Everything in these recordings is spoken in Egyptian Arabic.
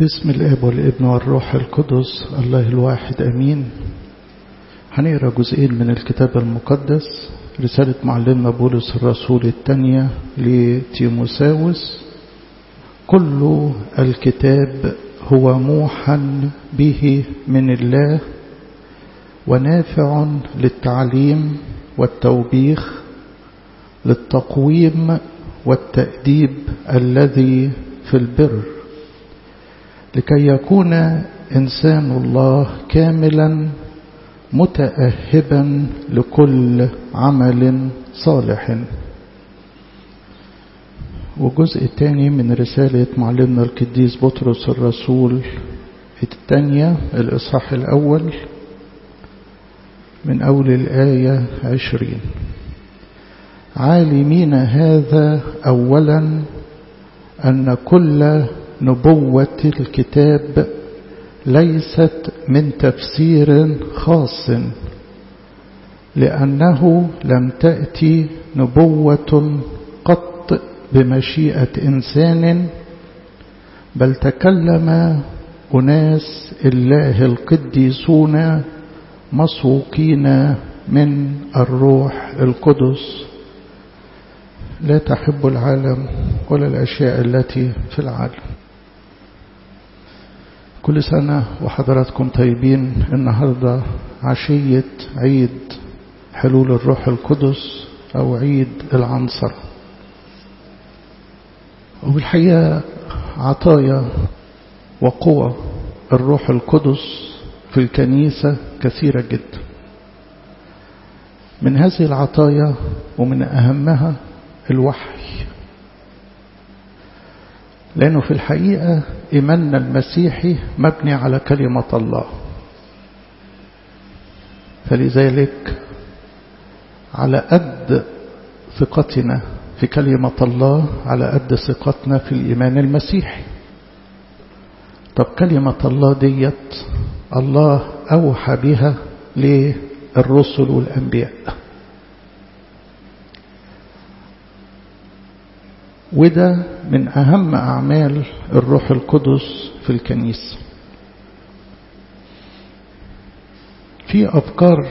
باسم الاب والابن والروح القدس الله الواحد امين هنقرا جزئين من الكتاب المقدس رسالة معلمنا بولس الرسول الثانية لتيموساوس كل الكتاب هو موحى به من الله ونافع للتعليم والتوبيخ للتقويم والتأديب الذي في البر لكي يكون إنسان الله كاملا متأهبا لكل عمل صالح والجزء الثاني من رسالة معلمنا القديس بطرس الرسول الثانية الإصحاح الأول من أول الآية عشرين عالمين هذا أولا أن كل نبوة الكتاب ليست من تفسير خاص لأنه لم تأتي نبوة قط بمشيئة إنسان بل تكلم أناس الله القديسون مسوقين من الروح القدس لا تحب العالم ولا الأشياء التي في العالم كل سنة وحضراتكم طيبين النهاردة عشية عيد حلول الروح القدس أو عيد العنصر وبالحقيقة عطايا وقوة الروح القدس في الكنيسة كثيرة جدا من هذه العطايا ومن أهمها الوحي لأنه في الحقيقة إيماننا المسيحي مبني على كلمة الله فلذلك على قد ثقتنا في كلمة الله على قد ثقتنا في الإيمان المسيحي طب كلمة الله ديت الله أوحى بها للرسل والأنبياء وده من أهم أعمال الروح القدس في الكنيسة في أفكار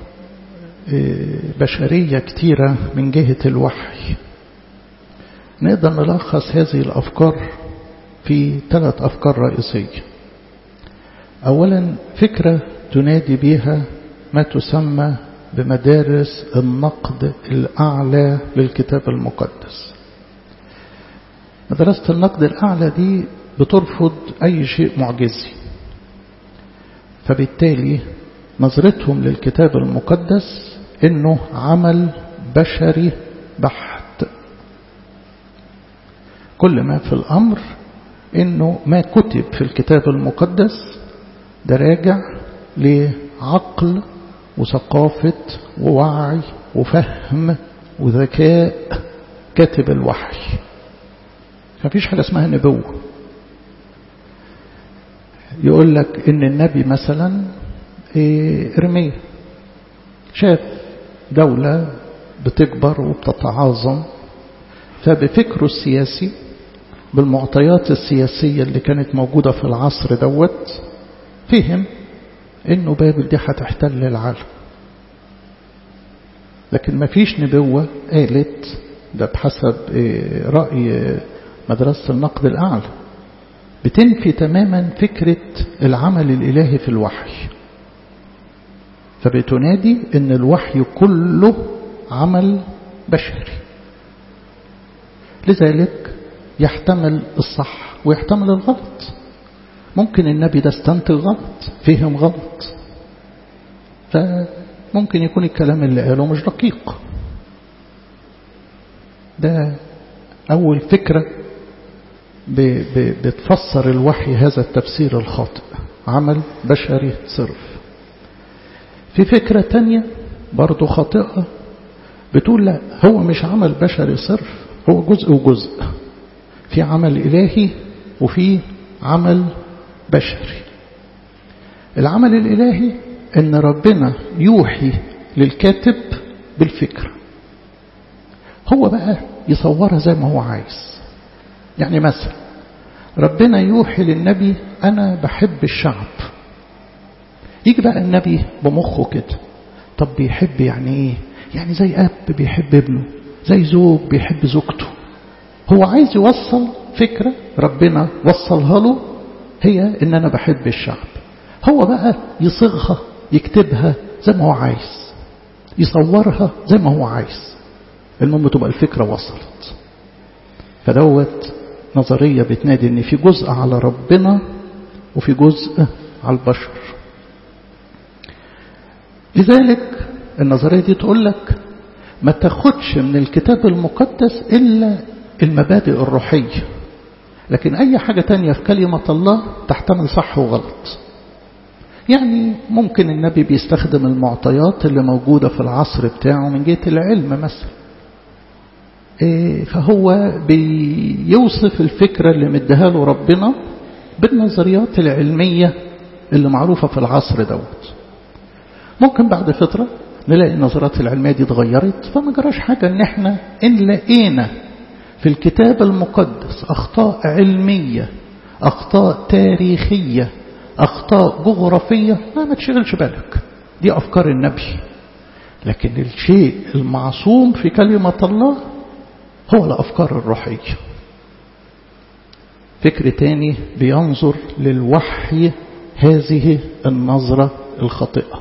بشرية كتيرة من جهة الوحي نقدر نلخص هذه الأفكار في ثلاث أفكار رئيسية أولا فكرة تنادي بها ما تسمى بمدارس النقد الأعلى للكتاب المقدس مدرسة النقد الأعلى دي بترفض أي شيء معجزي فبالتالي نظرتهم للكتاب المقدس إنه عمل بشري بحت كل ما في الأمر إنه ما كتب في الكتاب المقدس ده راجع لعقل وثقافة ووعي وفهم وذكاء كاتب الوحي مفيش حاجة اسمها نبوة يقول لك ان النبي مثلا ارميه شاف دولة بتكبر وبتتعاظم فبفكره السياسي بالمعطيات السياسية اللي كانت موجودة في العصر دوت فهم انه بابل دي هتحتل العالم لكن مفيش نبوة قالت ده بحسب رأي مدرسة النقد الأعلى بتنفي تماما فكرة العمل الإلهي في الوحي فبتنادي أن الوحي كله عمل بشري لذلك يحتمل الصح ويحتمل الغلط ممكن النبي ده استنتج غلط فهم غلط فممكن يكون الكلام اللي قاله مش دقيق ده أول فكرة بتفسر الوحي هذا التفسير الخاطئ عمل بشري صرف في فكرة تانية برضو خاطئة بتقول لا هو مش عمل بشري صرف هو جزء وجزء في عمل إلهي وفي عمل بشري العمل الإلهي ان ربنا يوحي للكاتب بالفكرة هو بقى يصورها زي ما هو عايز يعني مثلا ربنا يوحي للنبي أنا بحب الشعب يجي بقى النبي بمخه كده طب بيحب يعني ايه يعني زي أب بيحب ابنه زي زوج بيحب زوجته هو عايز يوصل فكرة ربنا وصلها له هي ان انا بحب الشعب هو بقى يصيغها يكتبها زي ما هو عايز يصورها زي ما هو عايز المهم تبقى الفكرة وصلت فدوت نظرية بتنادي ان في جزء على ربنا وفي جزء على البشر لذلك النظرية دي تقول لك ما تاخدش من الكتاب المقدس إلا المبادئ الروحية لكن أي حاجة تانية في كلمة الله تحتمل صح وغلط يعني ممكن النبي بيستخدم المعطيات اللي موجودة في العصر بتاعه من جهة العلم مثلا فهو بيوصف الفكرة اللي مديها له ربنا بالنظريات العلمية اللي معروفة في العصر دوت ممكن بعد فترة نلاقي النظرات العلمية دي اتغيرت فما جراش حاجة ان احنا ان لقينا في الكتاب المقدس اخطاء علمية اخطاء تاريخية اخطاء جغرافية ما ما تشغلش بالك دي افكار النبي لكن الشيء المعصوم في كلمة الله هو الافكار الروحية فكر تاني بينظر للوحي هذه النظرة الخاطئة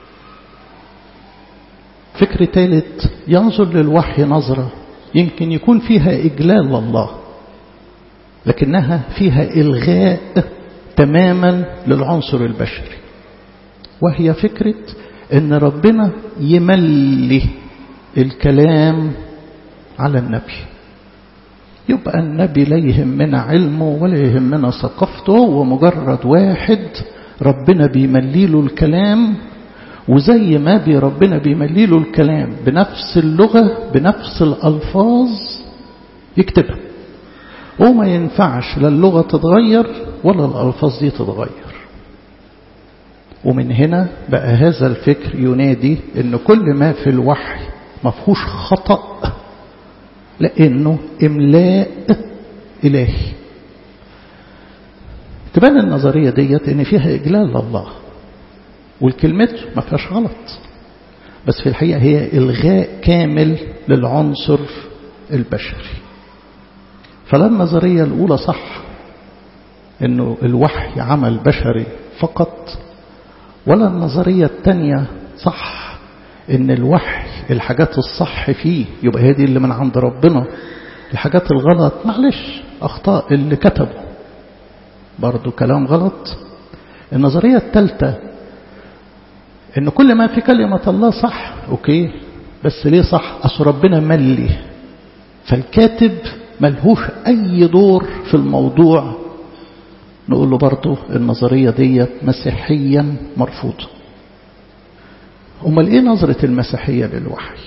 فكر ثالث ينظر للوحي نظرة يمكن يكون فيها إجلال الله لكنها فيها إلغاء تماما للعنصر البشري وهي فكرة أن ربنا يملي الكلام على النبي يبقى النبي لا يهمنا علمه ولا يهمنا ثقافته هو مجرد واحد ربنا بيملي له الكلام وزي ما بي ربنا بيملي له الكلام بنفس اللغة بنفس الألفاظ يكتبها وما ينفعش لا اللغة تتغير ولا الألفاظ دي تتغير ومن هنا بقى هذا الفكر ينادي ان كل ما في الوحي ما فيهوش خطأ لأنه إملاء إلهي تبان النظرية ديت ان فيها إجلال لله والكلمة ما فيهاش غلط بس في الحقيقة هي إلغاء كامل للعنصر البشري فلا النظرية الأولى صح أنه الوحي عمل بشري فقط ولا النظرية الثانية صح أن الوحي الحاجات الصح فيه يبقى هي دي اللي من عند ربنا الحاجات الغلط معلش أخطاء اللي كتبوا برضو كلام غلط النظرية الثالثة ان كل ما في كلمة الله صح اوكي بس ليه صح اصل ربنا ملي فالكاتب ملهوش اي دور في الموضوع نقول له برضه النظرية ديت مسيحيا مرفوضة امال ايه نظرة المسيحية للوحي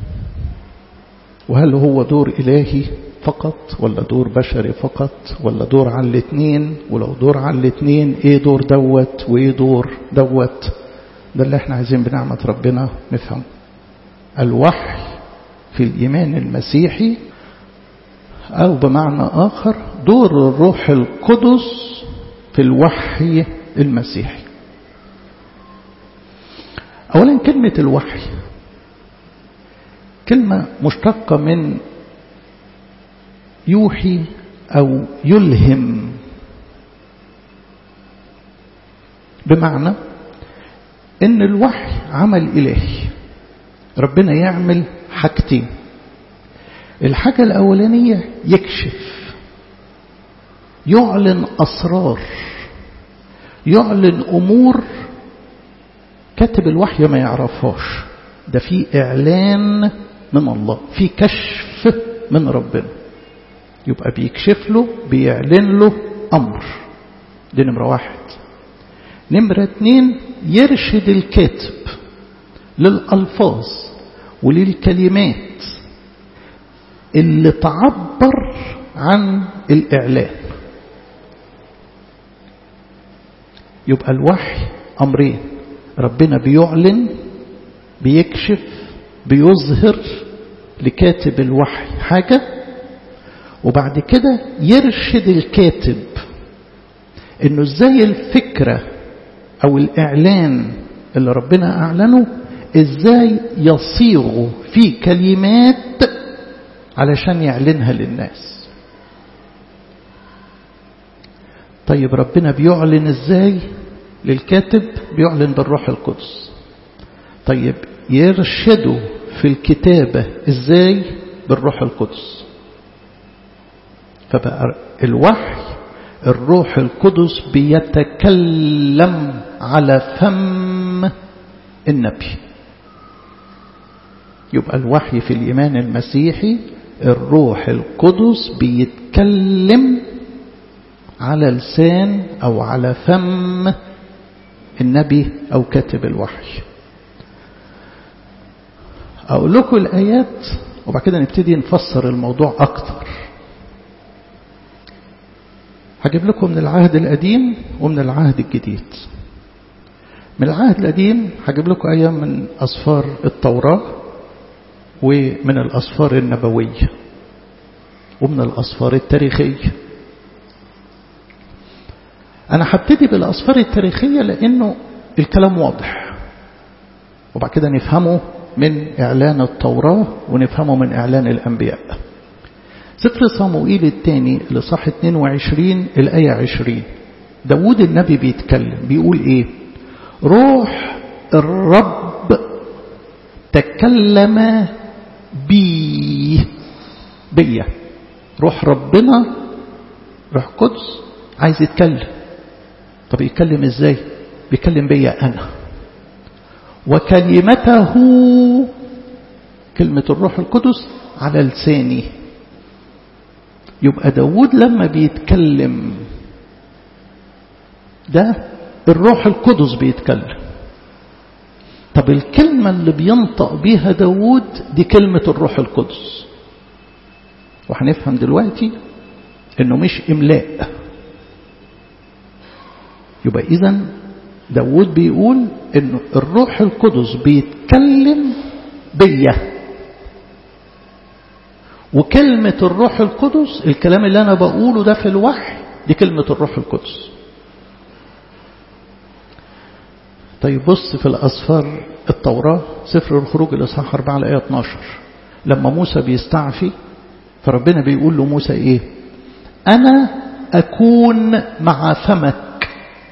وهل هو دور الهي فقط ولا دور بشري فقط ولا دور على الاثنين ولو دور على الاثنين ايه دور دوت وايه دور دوت ده اللي احنا عايزين بنعمة ربنا نفهم الوحي في الإيمان المسيحي أو بمعنى آخر دور الروح القدس في الوحي المسيحي أولا كلمة الوحي كلمة مشتقة من يوحي أو يلهم بمعنى ان الوحي عمل الهي ربنا يعمل حاجتين الحاجة الأولانية يكشف يعلن أسرار يعلن أمور كاتب الوحي ما يعرفهاش ده في إعلان من الله في كشف من ربنا يبقى بيكشف له بيعلن له أمر دي نمرة واحد نمرة اتنين يرشد الكاتب للألفاظ وللكلمات اللي تعبر عن الإعلان يبقى الوحي أمرين ربنا بيعلن بيكشف بيظهر لكاتب الوحي حاجة وبعد كده يرشد الكاتب انه ازاي الفكرة او الاعلان اللي ربنا اعلنه ازاي يصيغ في كلمات علشان يعلنها للناس طيب ربنا بيعلن ازاي للكاتب بيعلن بالروح القدس طيب يرشده في الكتابة ازاي بالروح القدس فبقى الوحي الروح القدس بيتكلم على فم النبي يبقى الوحي في الإيمان المسيحي الروح القدس بيتكلم على لسان أو على فم النبي أو كاتب الوحي أقول لكم الآيات وبعد كده نبتدي نفسر الموضوع أكتر هجيب لكم من العهد القديم ومن العهد الجديد من العهد القديم هجيب لكم آية من أسفار التوراة ومن الأسفار النبوية ومن الأسفار التاريخية أنا هبتدي بالأسفار التاريخية لأنه الكلام واضح وبعد كده نفهمه من إعلان التوراة ونفهمه من إعلان الأنبياء سفر صموئيل الثاني لصح 22 الآية 20 داود النبي بيتكلم بيقول إيه روح الرب تكلم بي بيا روح ربنا روح قدس عايز يتكلم طب يتكلم ازاي بيتكلم بيا انا وكلمته كلمة الروح القدس على لساني يبقى داود لما بيتكلم ده الروح القدس بيتكلم طب الكلمة اللي بينطق بيها داود دي كلمة الروح القدس وهنفهم دلوقتي انه مش املاء يبقى اذا داود بيقول انه الروح القدس بيتكلم بيا وكلمة الروح القدس الكلام اللي انا بقوله ده في الوحي دي كلمة الروح القدس طيب بص في الأسفار التوراة سفر الخروج الإصحاح 4 الآية 12 لما موسى بيستعفي فربنا بيقول له موسى إيه أنا أكون مع فمك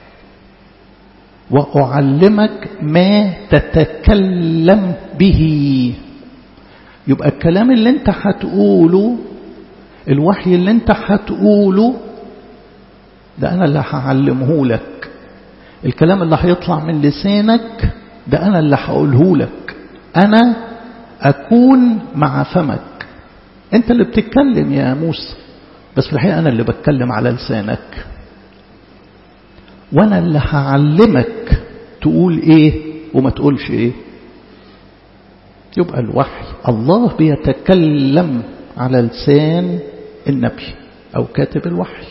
وأعلمك ما تتكلم به يبقى الكلام اللي انت هتقوله الوحي اللي انت هتقوله ده أنا اللي هعلمه لك الكلام اللي هيطلع من لسانك ده أنا اللي هقوله لك أنا أكون مع فمك أنت اللي بتتكلم يا موسى بس في الحقيقة أنا اللي بتكلم على لسانك وأنا اللي هعلمك تقول إيه وما تقولش إيه يبقى الوحي الله بيتكلم على لسان النبي أو كاتب الوحي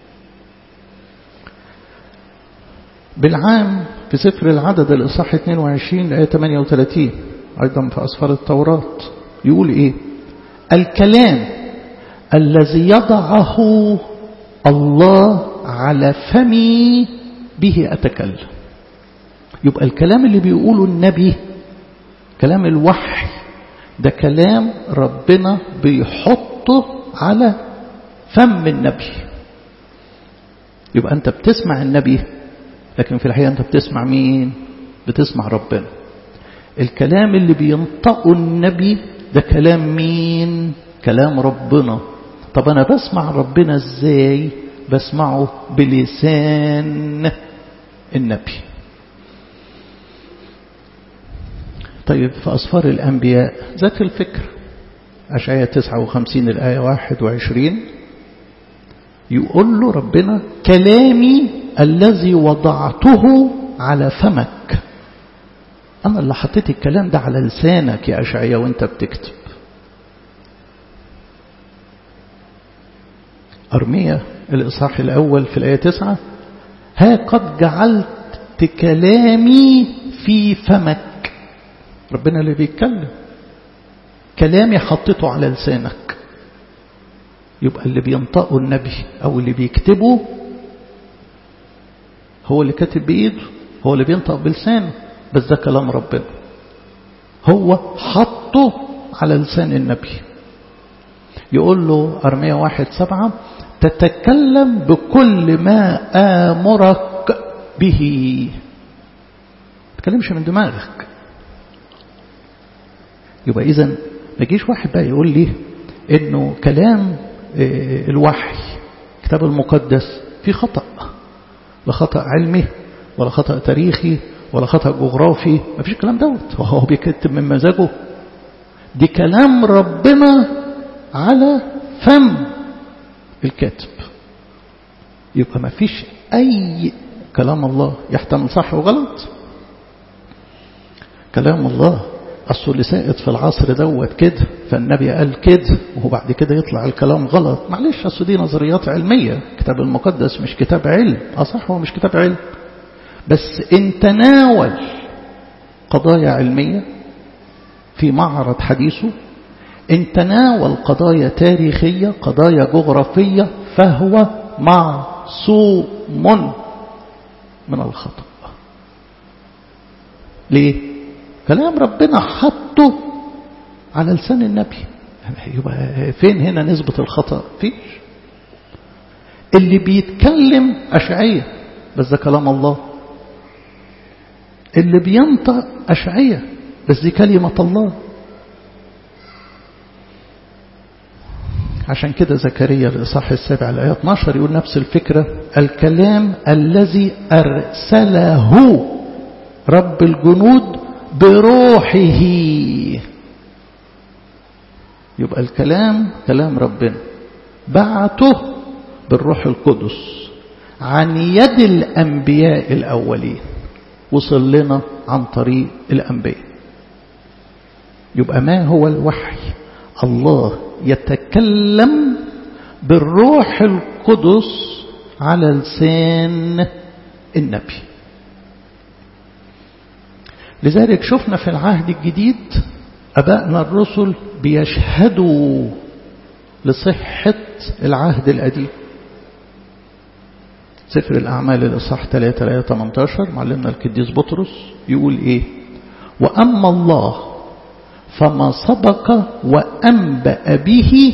بالعام في سفر العدد الإصحاح 22 آية 38 أيضا في أسفار التوراة يقول إيه الكلام الذي يضعه الله على فمي به أتكلم يبقى الكلام اللي بيقوله النبي كلام الوحي ده كلام ربنا بيحطه على فم النبي يبقى أنت بتسمع النبي لكن في الحقيقة أنت بتسمع مين بتسمع ربنا الكلام اللي بينطقه النبي ده كلام مين كلام ربنا طب أنا بسمع ربنا إزاي بسمعه بلسان النبي طيب في أصفار الأنبياء ذات الفكر أشعية 59 الآية 21 يقول له ربنا كلامي الذي وضعته على فمك أنا اللي حطيت الكلام ده على لسانك يا أشعية وانت بتكتب أرمية الإصحاح الأول في الآية تسعة ها قد جعلت كلامي في فمك ربنا اللي بيتكلم كلامي حطيته على لسانك يبقى اللي بينطقه النبي أو اللي بيكتبه هو اللي كاتب بإيده هو اللي بينطق بلسانه بس ده كلام ربنا هو حطه على لسان النبي يقول له أرمية واحد سبعة تتكلم بكل ما آمرك به تكلمش من دماغك يبقى إذا ما يجيش واحد بقى يقول لي إنه كلام الوحي الكتاب المقدس في خطأ لا خطأ علمي ولا خطأ تاريخي ولا خطأ جغرافي ما فيش الكلام دوت وهو بيكتب من مزاجه دي كلام ربنا على فم الكاتب يبقى ما فيش أي كلام الله يحتمل صح وغلط كلام الله أصل اللي سائد في العصر دوت كده فالنبي قال كده وبعد كده يطلع الكلام غلط معلش أصل دي نظريات علمية الكتاب المقدس مش كتاب علم أصح هو مش كتاب علم بس ان تناول قضايا علمية في معرض حديثه ان تناول قضايا تاريخية قضايا جغرافية فهو معصوم من الخطأ ليه كلام ربنا حطه على لسان النبي يبقى فين هنا نسبة الخطأ فيش اللي بيتكلم أشعية بس ده كلام الله اللي بينطق أشعية بس دي كلمة الله عشان كده زكريا الإصحاح السابع الآية 12 يقول نفس الفكرة الكلام الذي أرسله رب الجنود بروحه يبقى الكلام كلام ربنا بعته بالروح القدس عن يد الأنبياء الأولين وصل لنا عن طريق الأنبياء يبقى ما هو الوحي الله يتكلم بالروح القدس على لسان النبي لذلك شفنا في العهد الجديد أبائنا الرسل بيشهدوا لصحة العهد القديم سفر الأعمال الإصحاح 3 آية 18 معلمنا القديس بطرس يقول إيه وأما الله فما سبق وأنبأ به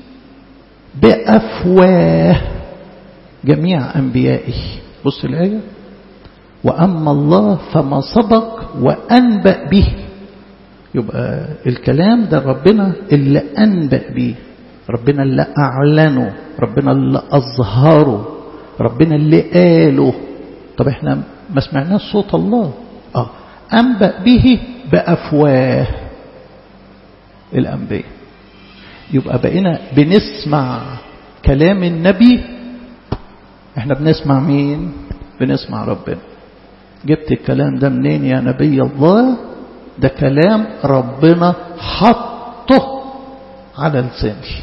بأفواه جميع أنبيائه بص الآية وأما الله فما سبق وأنبأ به يبقى الكلام ده ربنا اللي أنبأ به ربنا اللي أعلنه ربنا اللي أظهره ربنا اللي قاله طب احنا ما سمعناش صوت الله اه أنبأ به بأفواه الأنبياء يبقى بقينا بنسمع كلام النبي احنا بنسمع مين بنسمع ربنا جبت الكلام ده منين يا نبي الله ده كلام ربنا حطه على لساني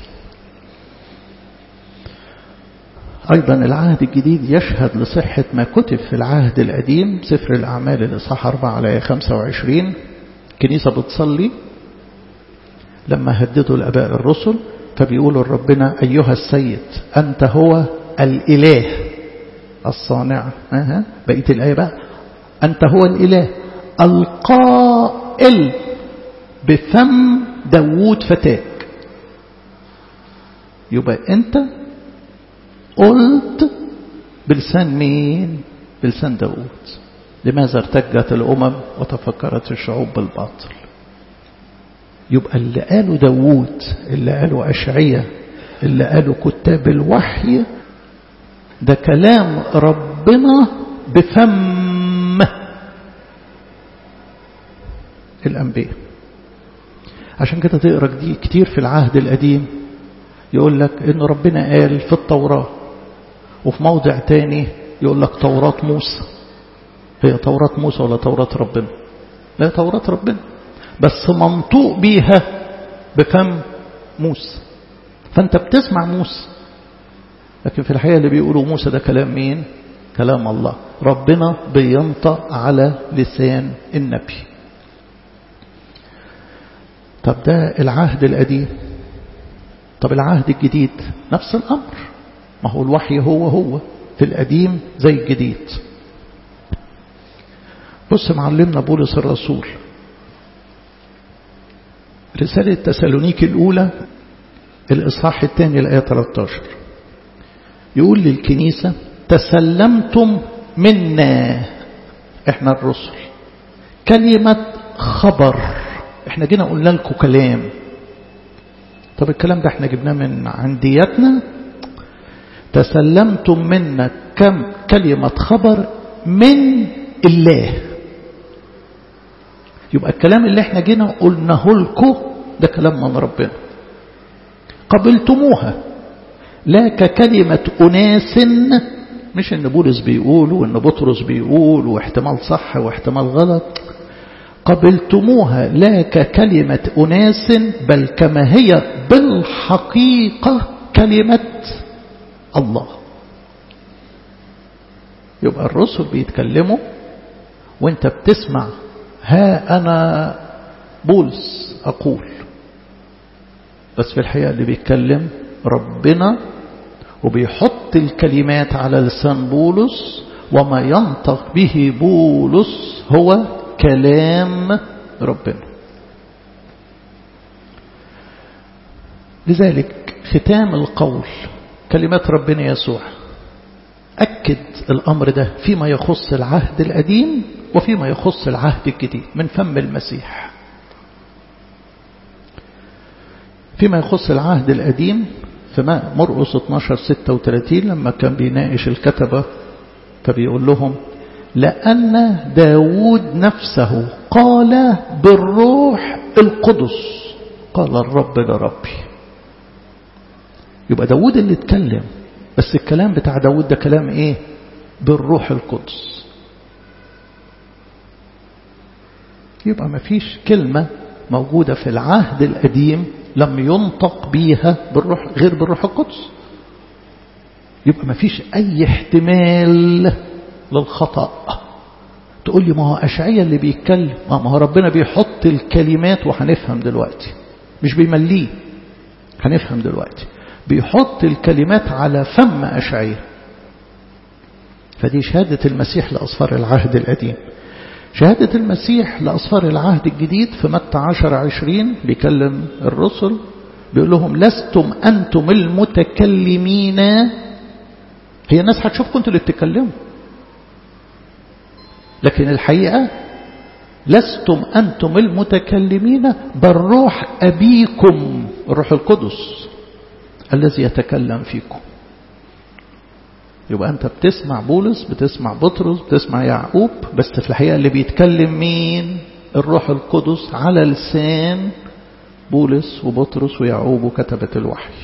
أيضا العهد الجديد يشهد لصحة ما كتب في العهد القديم سفر الأعمال الإصحاح 4 على 25 كنيسة بتصلي لما هددوا الأباء الرسل فبيقولوا لربنا أيها السيد أنت هو الإله الصانع أه. بقية الآية بقى أنت هو الإله القائل بفم داوود فتاك يبقى أنت قلت بلسان مين بلسان داود لماذا ارتجت الأمم وتفكرت الشعوب بالباطل يبقى اللي قاله داود اللي قاله أشعية اللي قاله كتاب الوحي ده كلام ربنا بفم الأنبياء عشان كده تقرأ دي كتير في العهد القديم يقول لك إن ربنا قال في التوراة وفي موضع تاني يقول لك توراة موسى هي توراة موسى ولا توراة ربنا لا توراة ربنا بس منطوق بيها بفم موسى فانت بتسمع موسى لكن في الحقيقة اللي بيقولوا موسى ده كلام مين كلام الله ربنا بينطق على لسان النبي طب ده العهد القديم طب العهد الجديد نفس الأمر ما هو الوحي هو هو في القديم زي الجديد بص معلمنا بولس الرسول رسالة تسالونيك الأولى الإصحاح الثاني الآية 13 يقول للكنيسة تسلمتم منا احنا الرسل كلمة خبر احنا جينا قلنا لكم كلام طب الكلام ده احنا جبناه من عندياتنا تسلمتم منا كم كلمة خبر من الله يبقى الكلام اللي احنا جينا قلناه لكم ده كلام من ربنا قبلتموها لا ككلمة أناس مش ان بولس بيقول وان بطرس بيقول واحتمال صح واحتمال غلط قبلتموها لا ككلمة أناس بل كما هي بالحقيقة كلمة الله يبقى الرسل بيتكلموا وانت بتسمع ها أنا بولس أقول بس في الحقيقة اللي بيتكلم ربنا وبيحط الكلمات على لسان بولس وما ينطق به بولس هو كلام ربنا لذلك ختام القول كلمات ربنا يسوع أكد الأمر ده فيما يخص العهد القديم وفيما يخص العهد الجديد من فم المسيح فيما يخص العهد القديم فما مرقس 12 36 لما كان بيناقش الكتبة فبيقول لهم لأن داود نفسه قال بالروح القدس قال الرب لربي يبقى داود اللي اتكلم بس الكلام بتاع داود ده كلام ايه بالروح القدس يبقى ما فيش كلمة موجودة في العهد القديم لم ينطق بيها بالروح غير بالروح القدس يبقى ما فيش أي احتمال للخطأ تقول لي ما هو أشعية اللي بيتكلم ما هو ربنا بيحط الكلمات وهنفهم دلوقتي مش بيمليه هنفهم دلوقتي بيحط الكلمات على فم أشعية فدي شهادة المسيح لأصفار العهد القديم شهادة المسيح لأصفار العهد الجديد في متى عشر عشرين بيكلم الرسل بيقول لهم لستم أنتم المتكلمين هي الناس هتشوفكم انتوا اللي بتتكلموا لكن الحقيقة لستم أنتم المتكلمين بل روح أبيكم الروح القدس الذي يتكلم فيكم يبقى أنت بتسمع بولس بتسمع بطرس بتسمع يعقوب بس في الحقيقة اللي بيتكلم مين الروح القدس على لسان بولس وبطرس ويعقوب وكتبة الوحي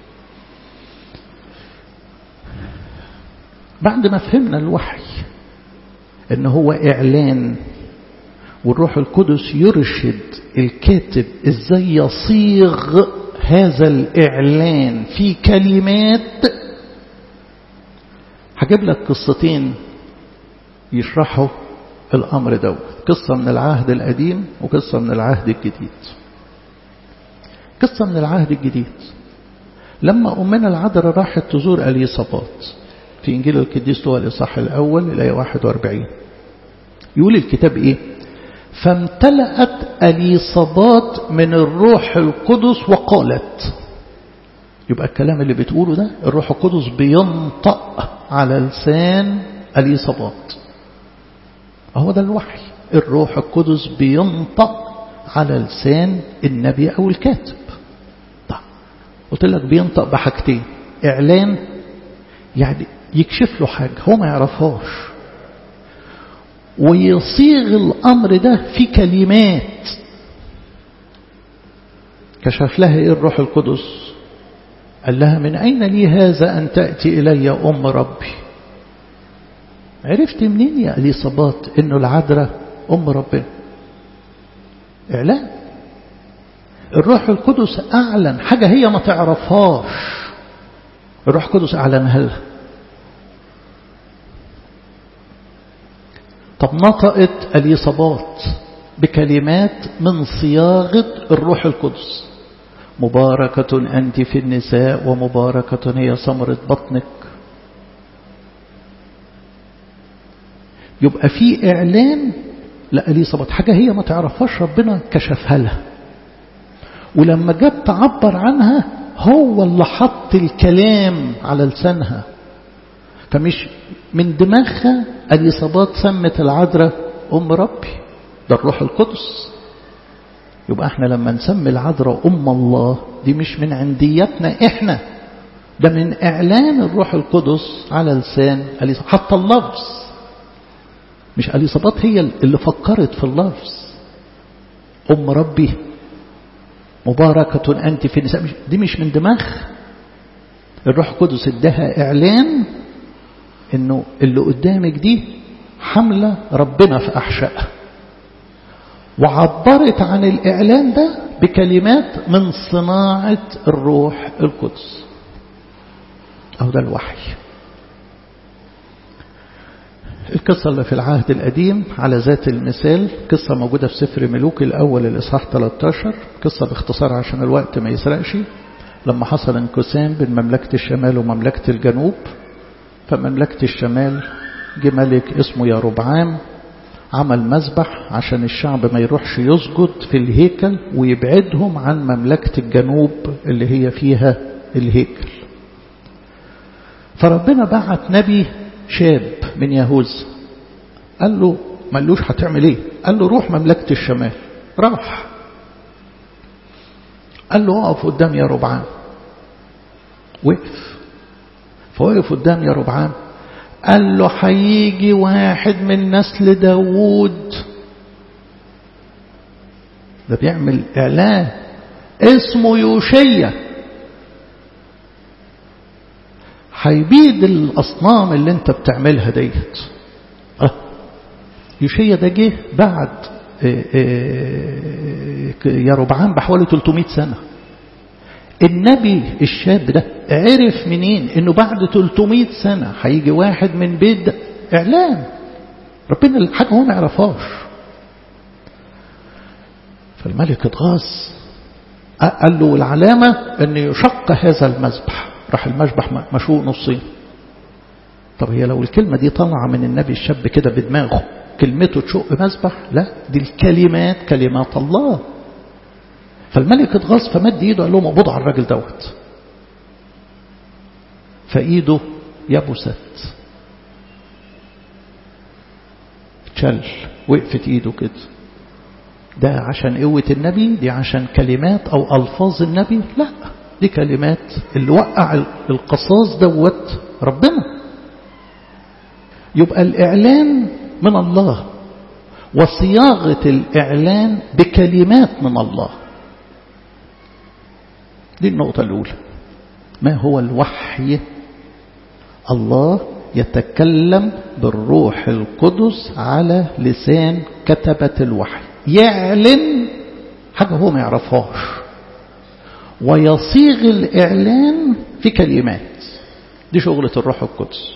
بعد ما فهمنا الوحي ان هو اعلان والروح القدس يرشد الكاتب ازاي يصيغ هذا الاعلان في كلمات هجيب لك قصتين يشرحوا الامر دوت قصه من العهد القديم وقصه من العهد الجديد قصه من العهد الجديد لما امنا العذراء راحت تزور اليصابات في إنجيل القديس لوقا الإصحاح الأول الآية 41 يقول الكتاب إيه فامتلأت أليصابات من الروح القدس وقالت يبقى الكلام اللي بتقوله ده الروح القدس بينطق على لسان أليصابات هو ده الوحي الروح القدس بينطق على لسان النبي أو الكاتب طيب قلت لك بينطق بحاجتين إعلان يعني يكشف له حاجة هو ما يعرفهاش ويصيغ الأمر ده في كلمات كشف لها إيه الروح القدس قال لها من أين لي هذا أن تأتي إلي أم ربي عرفت منين يا أليصابات إنه العذراء أم ربنا إعلان الروح القدس أعلن حاجة هي ما تعرفهاش الروح القدس أعلنها لها طب نطقت اليصابات بكلمات من صياغة الروح القدس مباركة أنت في النساء ومباركة هي ثمرة بطنك يبقى في إعلان لا اليصابات حاجة هي ما تعرفهاش ربنا كشفها لها ولما جت تعبر عنها هو اللي حط الكلام على لسانها فمش من دماغها اليصابات سمت العذراء أم ربي ده الروح القدس يبقى احنا لما نسمي العذراء أم الله دي مش من عنديتنا احنا ده من إعلان الروح القدس على لسان اليصابات حتى اللفظ مش اليصابات هي اللي فكرت في اللفظ أم ربي مباركة أنت في النساء دي مش من دماغ الروح القدس اداها إعلان إنه اللي قدامك دي حملة ربنا في أحشائها وعبرت عن الإعلان ده بكلمات من صناعة الروح القدس أو ده الوحي القصة اللي في العهد القديم على ذات المثال قصة موجودة في سفر ملوك الأول الإصحاح 13 قصة باختصار عشان الوقت ما يسرقش لما حصل انقسام بين مملكة الشمال ومملكة الجنوب فمملكة الشمال جه ملك اسمه ياربعام عمل مذبح عشان الشعب ما يروحش يسجد في الهيكل ويبعدهم عن مملكة الجنوب اللي هي فيها الهيكل فربنا بعت نبي شاب من يهوذا قال له مالوش هتعمل ايه قال له روح مملكة الشمال راح قال له اقف قدام يا ربعان وقف فوقف قدام يا ربعان قال له هيجي واحد من نسل داوود ده بيعمل اعلان اسمه يوشيا هيبيد الأصنام اللي انت بتعملها ديت أه. يوشيا ده جه بعد يا ربعان بحوالي 300 سنة النبي الشاب ده عرف منين انه بعد 300 سنة هيجي واحد من بيت اعلان ربنا الحاجة هو ما يعرفهاش فالملك اتغاظ قال له العلامة ان يشق هذا المذبح راح المذبح مشوق نصين طب هي لو الكلمة دي طالعة من النبي الشاب كده بدماغه كلمته تشق مذبح لا دي الكلمات كلمات الله فالملك اتغاظ فمد ايده قال لهم اقبضوا على الراجل دوت فايده يبست تشل وقفت ايده كده ده عشان قوة النبي دي عشان كلمات او الفاظ النبي لا دي كلمات اللي وقع القصاص دوت ربنا يبقى الإعلان من الله وصياغة الإعلان بكلمات من الله دي النقطة الأولى ما هو الوحي الله يتكلم بالروح القدس على لسان كتبة الوحي يعلن حاجة هو ما يعرفهاش ويصيغ الإعلان في كلمات دي شغلة الروح القدس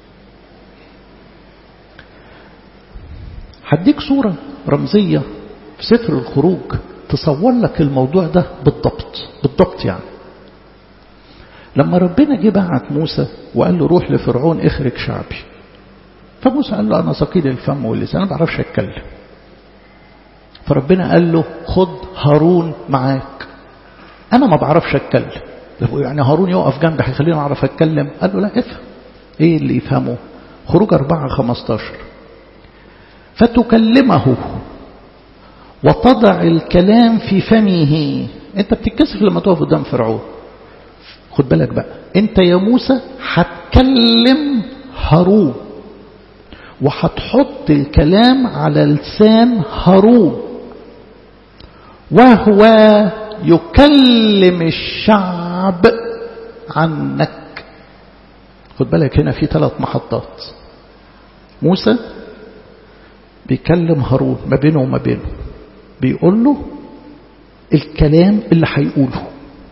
هديك صورة رمزية في سفر الخروج تصور لك الموضوع ده بالضبط بالضبط يعني لما ربنا جه بعت موسى وقال له روح لفرعون اخرج شعبي فموسى قال له انا ثقيل الفم واللسان انا ما بعرفش اتكلم فربنا قال له خد هارون معاك انا ما بعرفش اتكلم يعني هارون يقف جنبي هيخليني اعرف اتكلم قال له لا افهم ايه اللي يفهمه خروج أربعة خمستاشر فتكلمه وتضع الكلام في فمه انت بتتكسف لما تقف قدام فرعون خد بالك بقى انت يا موسى هتكلم هارون وهتحط الكلام على لسان هارون وهو يكلم الشعب عنك خد بالك هنا في ثلاث محطات موسى بيكلم هارون ما بينه وما بينه بيقول له الكلام اللي هيقوله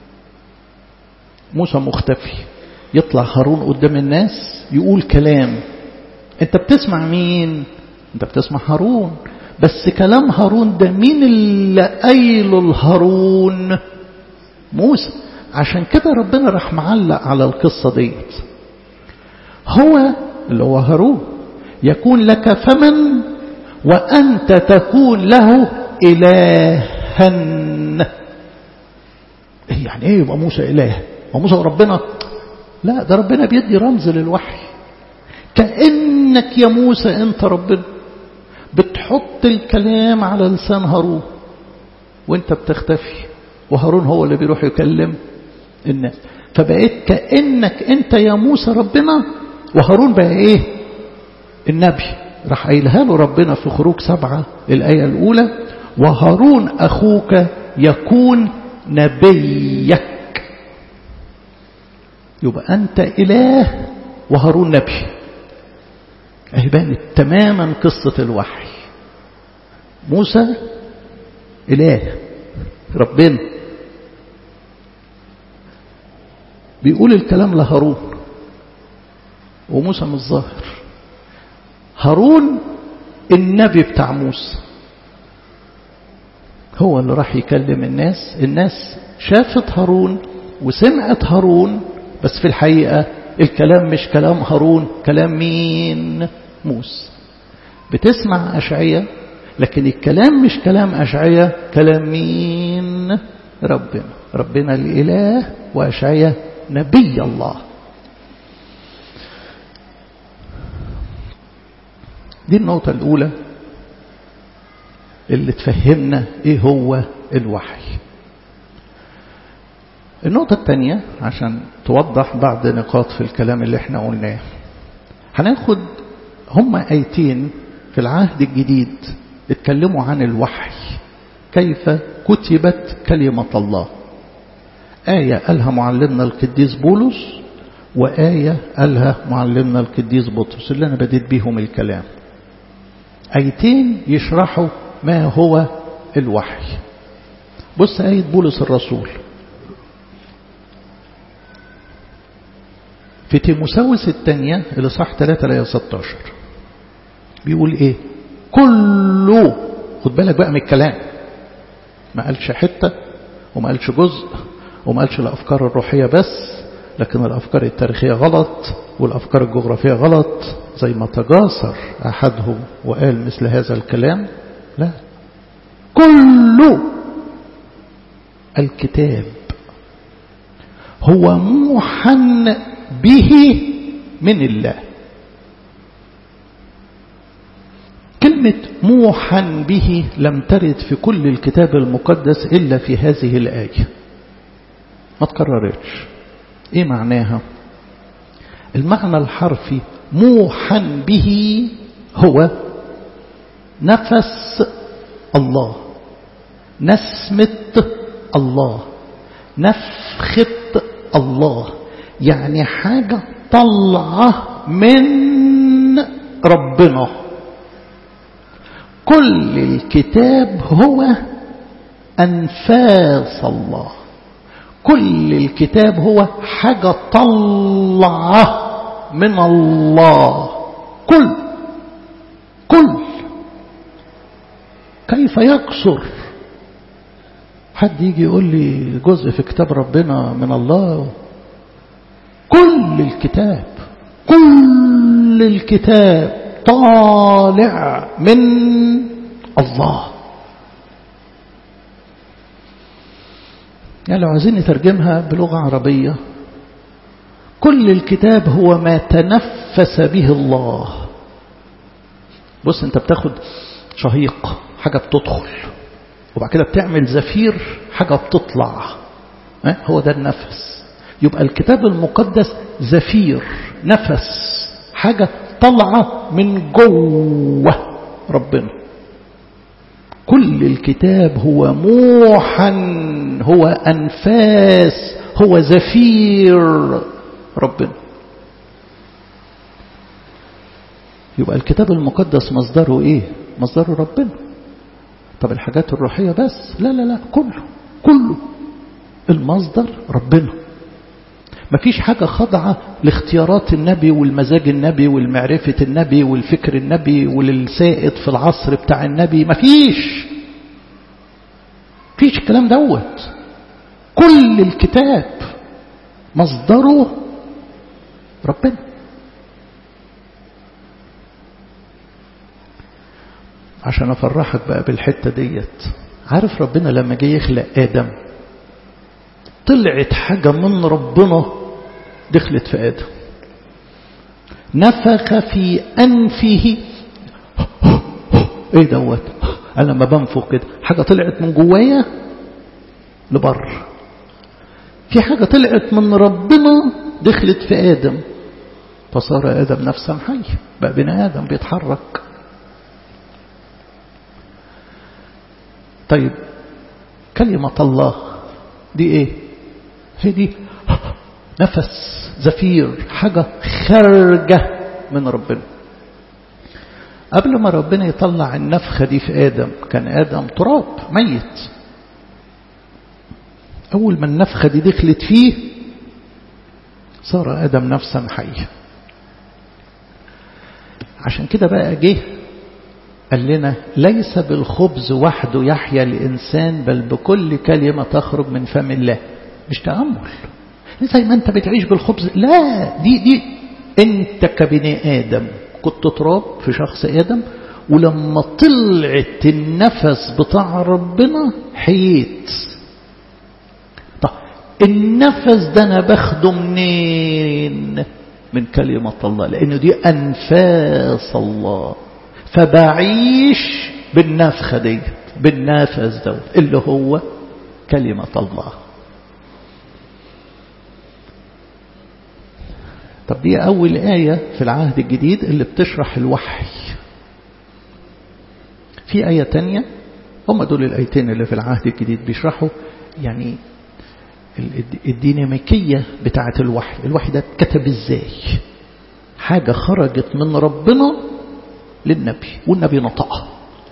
موسى مختفي يطلع هارون قدام الناس يقول كلام انت بتسمع مين انت بتسمع هارون بس كلام هارون ده مين اللي قايله لهارون موسى عشان كده ربنا راح معلق على القصة ديت هو اللي هو هارون يكون لك فما وأنت تكون له إلها إيه يعني إيه يبقى موسى إله وموسى ربنا لا ده ربنا بيدي رمز للوحي كأنك يا موسى أنت ربنا بتحط الكلام على لسان هارون وانت بتختفي وهارون هو اللي بيروح يكلم الناس فبقيت كأنك انت يا موسى ربنا وهارون بقى ايه النبي راح قايلها له ربنا في خروج سبعة الآية الأولى وهارون أخوك يكون نبيك يبقى أنت إله وهارون نبي أهي بانت تماما قصة الوحي موسى إله ربنا بيقول الكلام لهارون وموسى مش ظاهر هارون النبي بتاع موسى هو اللي راح يكلم الناس الناس شافت هارون وسمعت هارون بس في الحقيقة الكلام مش كلام هارون كلام مين موسى بتسمع أشعية لكن الكلام مش كلام أشعية كلام مين ربنا ربنا الإله وأشعية نبي الله دي النقطة الأولى اللي تفهمنا إيه هو الوحي النقطة الثانية عشان توضح بعض نقاط في الكلام اللي احنا قلناه هناخد هما آيتين في العهد الجديد اتكلموا عن الوحي كيف كتبت كلمة الله آية قالها معلمنا القديس بولس وآية قالها معلمنا القديس بطرس اللي أنا بديت بيهم الكلام آيتين يشرحوا ما هو الوحي بص آية بولس الرسول في تيموساوس الثانية اللي صح 3 لا 16 بيقول ايه كله خد بالك بقى من الكلام ما قالش حتة وما قالش جزء وما قالش الأفكار الروحية بس لكن الأفكار التاريخية غلط والأفكار الجغرافية غلط زي ما تجاسر أحدهم وقال مثل هذا الكلام لا كل الكتاب هو موحى به من الله كلمة موحى به لم ترد في كل الكتاب المقدس إلا في هذه الآية ما تكررتش ايه معناها المعنى الحرفي موحى به هو نفس الله نسمة الله نفخة الله يعني حاجة طلعة من ربنا كل الكتاب هو أنفاس الله كل الكتاب هو حاجة طلعة من الله كل كل كيف يكسر حد يجي يقول لي جزء في كتاب ربنا من الله كل الكتاب كل الكتاب طالع من الله يعني لو عايزين نترجمها بلغة عربية كل الكتاب هو ما تنفس به الله بص انت بتاخد شهيق حاجة بتدخل وبعد كده بتعمل زفير حاجة بتطلع هو ده النفس يبقى الكتاب المقدس زفير نفس حاجة طلعة من جوه ربنا كل الكتاب هو موحى هو أنفاس هو زفير ربنا يبقى الكتاب المقدس مصدره ايه مصدره ربنا طب الحاجات الروحية بس لا لا لا كله كله المصدر ربنا مفيش حاجة خاضعة لاختيارات النبي والمزاج النبي والمعرفة النبي والفكر النبي وللسائد في العصر بتاع النبي مفيش فيش الكلام دوت كل الكتاب مصدره ربنا عشان أفرحك بقى بالحتة ديت عارف ربنا لما جه يخلق آدم طلعت حاجة من ربنا دخلت في آدم نفخ في أنفه ايه دوت انا لما بنفخ كده حاجة طلعت من جوايا لبر في حاجة طلعت من ربنا دخلت في آدم فصار آدم نفسا حي بقى بني آدم بيتحرك طيب كلمة الله دي ايه هي دي نفس زفير حاجة خارجة من ربنا قبل ما ربنا يطلع النفخة دي في آدم كان آدم تراب ميت أول ما النفخة دي دخلت فيه صار آدم نفسا حيا عشان كده بقى جه قال لنا ليس بالخبز وحده يحيا الإنسان بل بكل كلمة تخرج من فم الله مش تأمل زي ما انت بتعيش بالخبز لا دي دي انت كبني آدم كنت تراب في شخص آدم ولما طلعت النفس بتاع ربنا حييت طب النفس ده انا باخده منين من كلمة الله لأنه دي أنفاس الله فبعيش بالنفخة دي بالنفس ده اللي هو كلمة الله طب دي أول آية في العهد الجديد اللي بتشرح الوحي في آية تانية هم دول الآيتين اللي في العهد الجديد بيشرحوا يعني الديناميكية بتاعة الوحي الوحي ده اتكتب ازاي حاجة خرجت من ربنا للنبي والنبي نطقها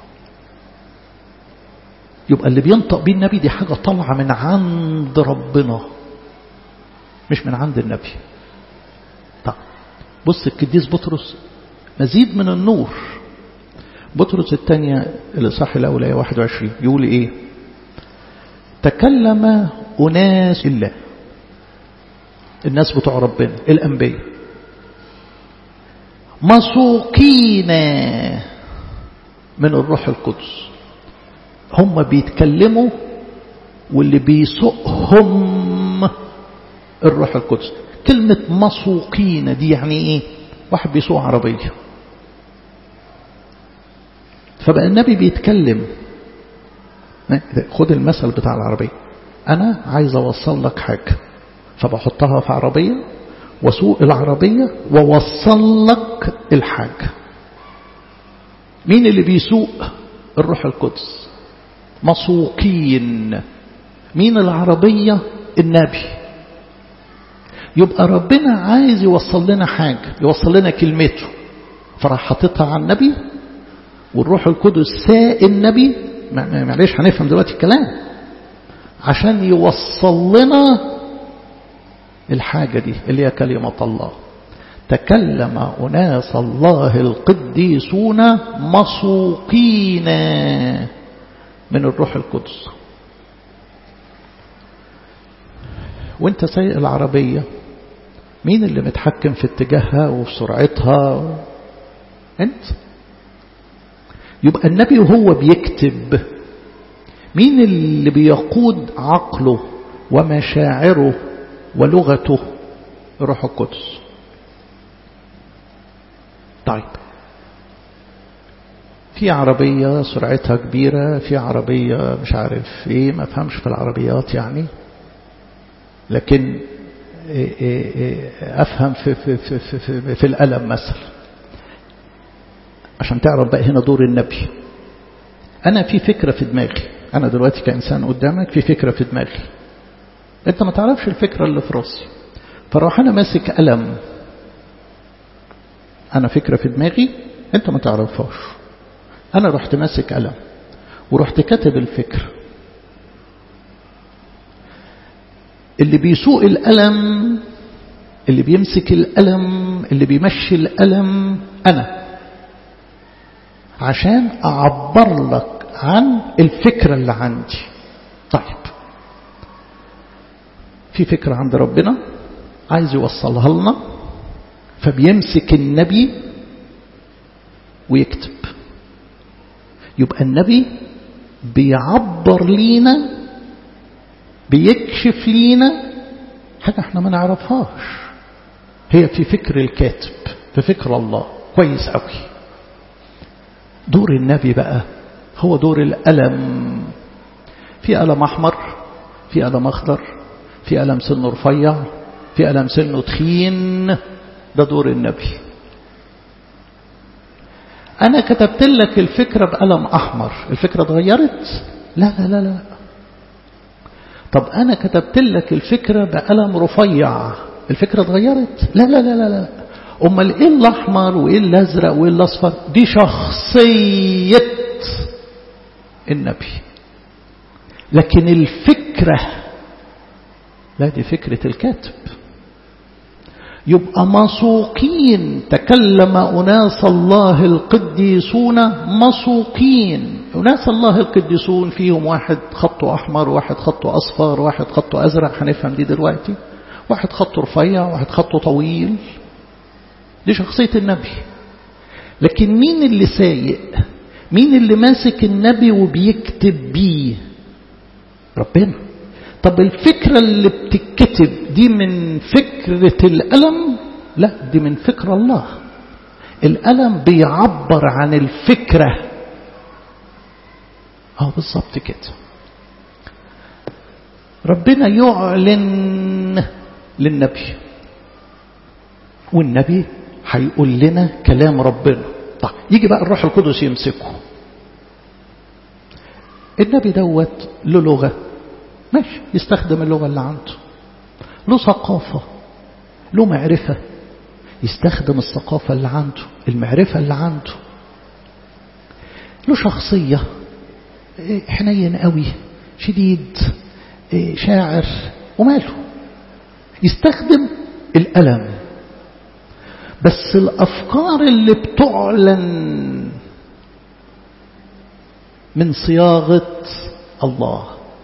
يبقى اللي بينطق بيه النبي دي حاجة طالعة من عند ربنا مش من عند النبي طب بص القديس بطرس مزيد من النور بطرس الثانية الإصحاح الأول آية 21 يقول إيه تكلم أناس الله الناس بتوع ربنا الأنبياء مسوقين من الروح القدس هم بيتكلموا واللي بيسوقهم الروح القدس كلمة مسوقين دي يعني ايه واحد بيسوق عربية فبقى النبي بيتكلم خد المثل بتاع العربية أنا عايز أوصل لك حاجة فبحطها في عربية وسوق العربية ووصل لك الحاجة مين اللي بيسوق الروح القدس مسوقين مين العربية النبي يبقى ربنا عايز يوصل لنا حاجة يوصل لنا كلمته فراح حاططها على النبي والروح القدس ساق النبي معلش هنفهم دلوقتي الكلام عشان يوصل لنا الحاجة دي اللي هي كلمة الله تكلم أناس الله القديسون مسوقين من الروح القدس وانت سايق العربية مين اللي متحكم في اتجاهها وفي سرعتها انت يبقى النبي وهو بيكتب مين اللي بيقود عقله ومشاعره ولغته روح القدس طيب في عربية سرعتها كبيرة في عربية مش عارف ايه ما فهمش في العربيات يعني لكن افهم في, في, في, في, في, في الألم مثلا عشان تعرف بقى هنا دور النبي أنا في فكرة في دماغي أنا دلوقتي كإنسان قدامك في فكرة في دماغي أنت ما تعرفش الفكرة اللي في راسي فراح أنا ماسك قلم أنا فكرة في دماغي أنت ما تعرفهاش أنا رحت ماسك قلم ورحت كاتب الفكرة اللي بيسوق القلم اللي بيمسك القلم اللي بيمشي القلم أنا عشان أعبر لك عن الفكرة اللي عندي طيب في فكرة عند ربنا عايز يوصلها لنا فبيمسك النبي ويكتب يبقى النبي بيعبر لينا بيكشف لينا حاجة احنا ما نعرفهاش هي في فكر الكاتب في فكر الله كويس قوي دور النبي بقى هو دور الألم في ألم أحمر في ألم أخضر في ألم سنه رفيع في ألم سنه تخين ده دور النبي أنا كتبت لك الفكرة بقلم أحمر الفكرة اتغيرت لا لا لا لا طب أنا كتبت لك الفكرة بقلم رفيع الفكرة اتغيرت لا لا لا لا لا أمال إيه الأحمر وإيه الأزرق وإيه الأصفر دي شخصية النبي لكن الفكرة لا دي فكرة الكاتب يبقى مسوقين تكلم أناس الله القديسون مسوقين أناس الله القديسون فيهم واحد خطه أحمر واحد خطه أصفر واحد خطه أزرق هنفهم دي دلوقتي واحد خطه رفيع واحد خطه طويل دي شخصية النبي لكن مين اللي سايق مين اللي ماسك النبي وبيكتب بيه ربنا طب الفكرة اللي بتتكتب دي من فكرة الألم لا دي من فكر الله الألم بيعبر عن الفكرة اه بالظبط كده ربنا يعلن للنبي والنبي هيقول لنا كلام ربنا طيب يجي بقى الروح القدس يمسكه النبي دوت له لغة ماشي يستخدم اللغة اللي عنده له ثقافة له معرفة يستخدم الثقافة اللي عنده المعرفة اللي عنده له شخصية حنين قوي شديد شاعر وماله يستخدم الألم بس الأفكار اللي بتعلن من صياغة الله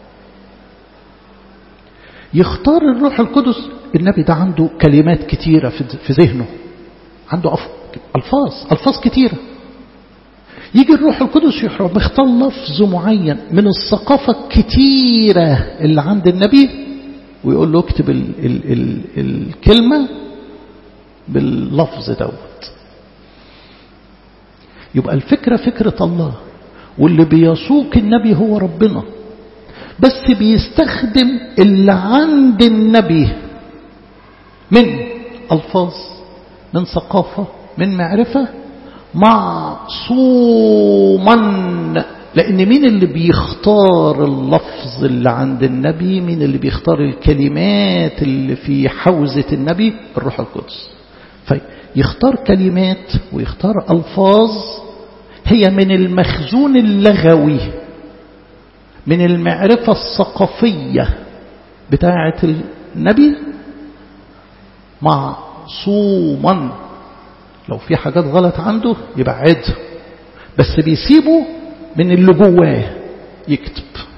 يختار الروح القدس النبي ده عنده كلمات كتيرة في ذهنه عنده ألفاظ ألفاظ كتيرة يجي الروح القدس يحرم مختار لفظ معين من الثقافة الكتيرة اللي عند النبي ويقول له اكتب ال ال ال الكلمة باللفظ دوت يبقى الفكرة فكرة الله واللي بيسوق النبي هو ربنا بس بيستخدم اللي عند النبي من ألفاظ من ثقافة من معرفة معصوما لأن مين اللي بيختار اللفظ اللي عند النبي مين اللي بيختار الكلمات اللي في حوزة النبي الروح القدس فيختار كلمات ويختار ألفاظ هي من المخزون اللغوي من المعرفة الثقافية بتاعة النبي معصوما لو في حاجات غلط عنده يبعدها بس بيسيبه من اللي جواه يكتب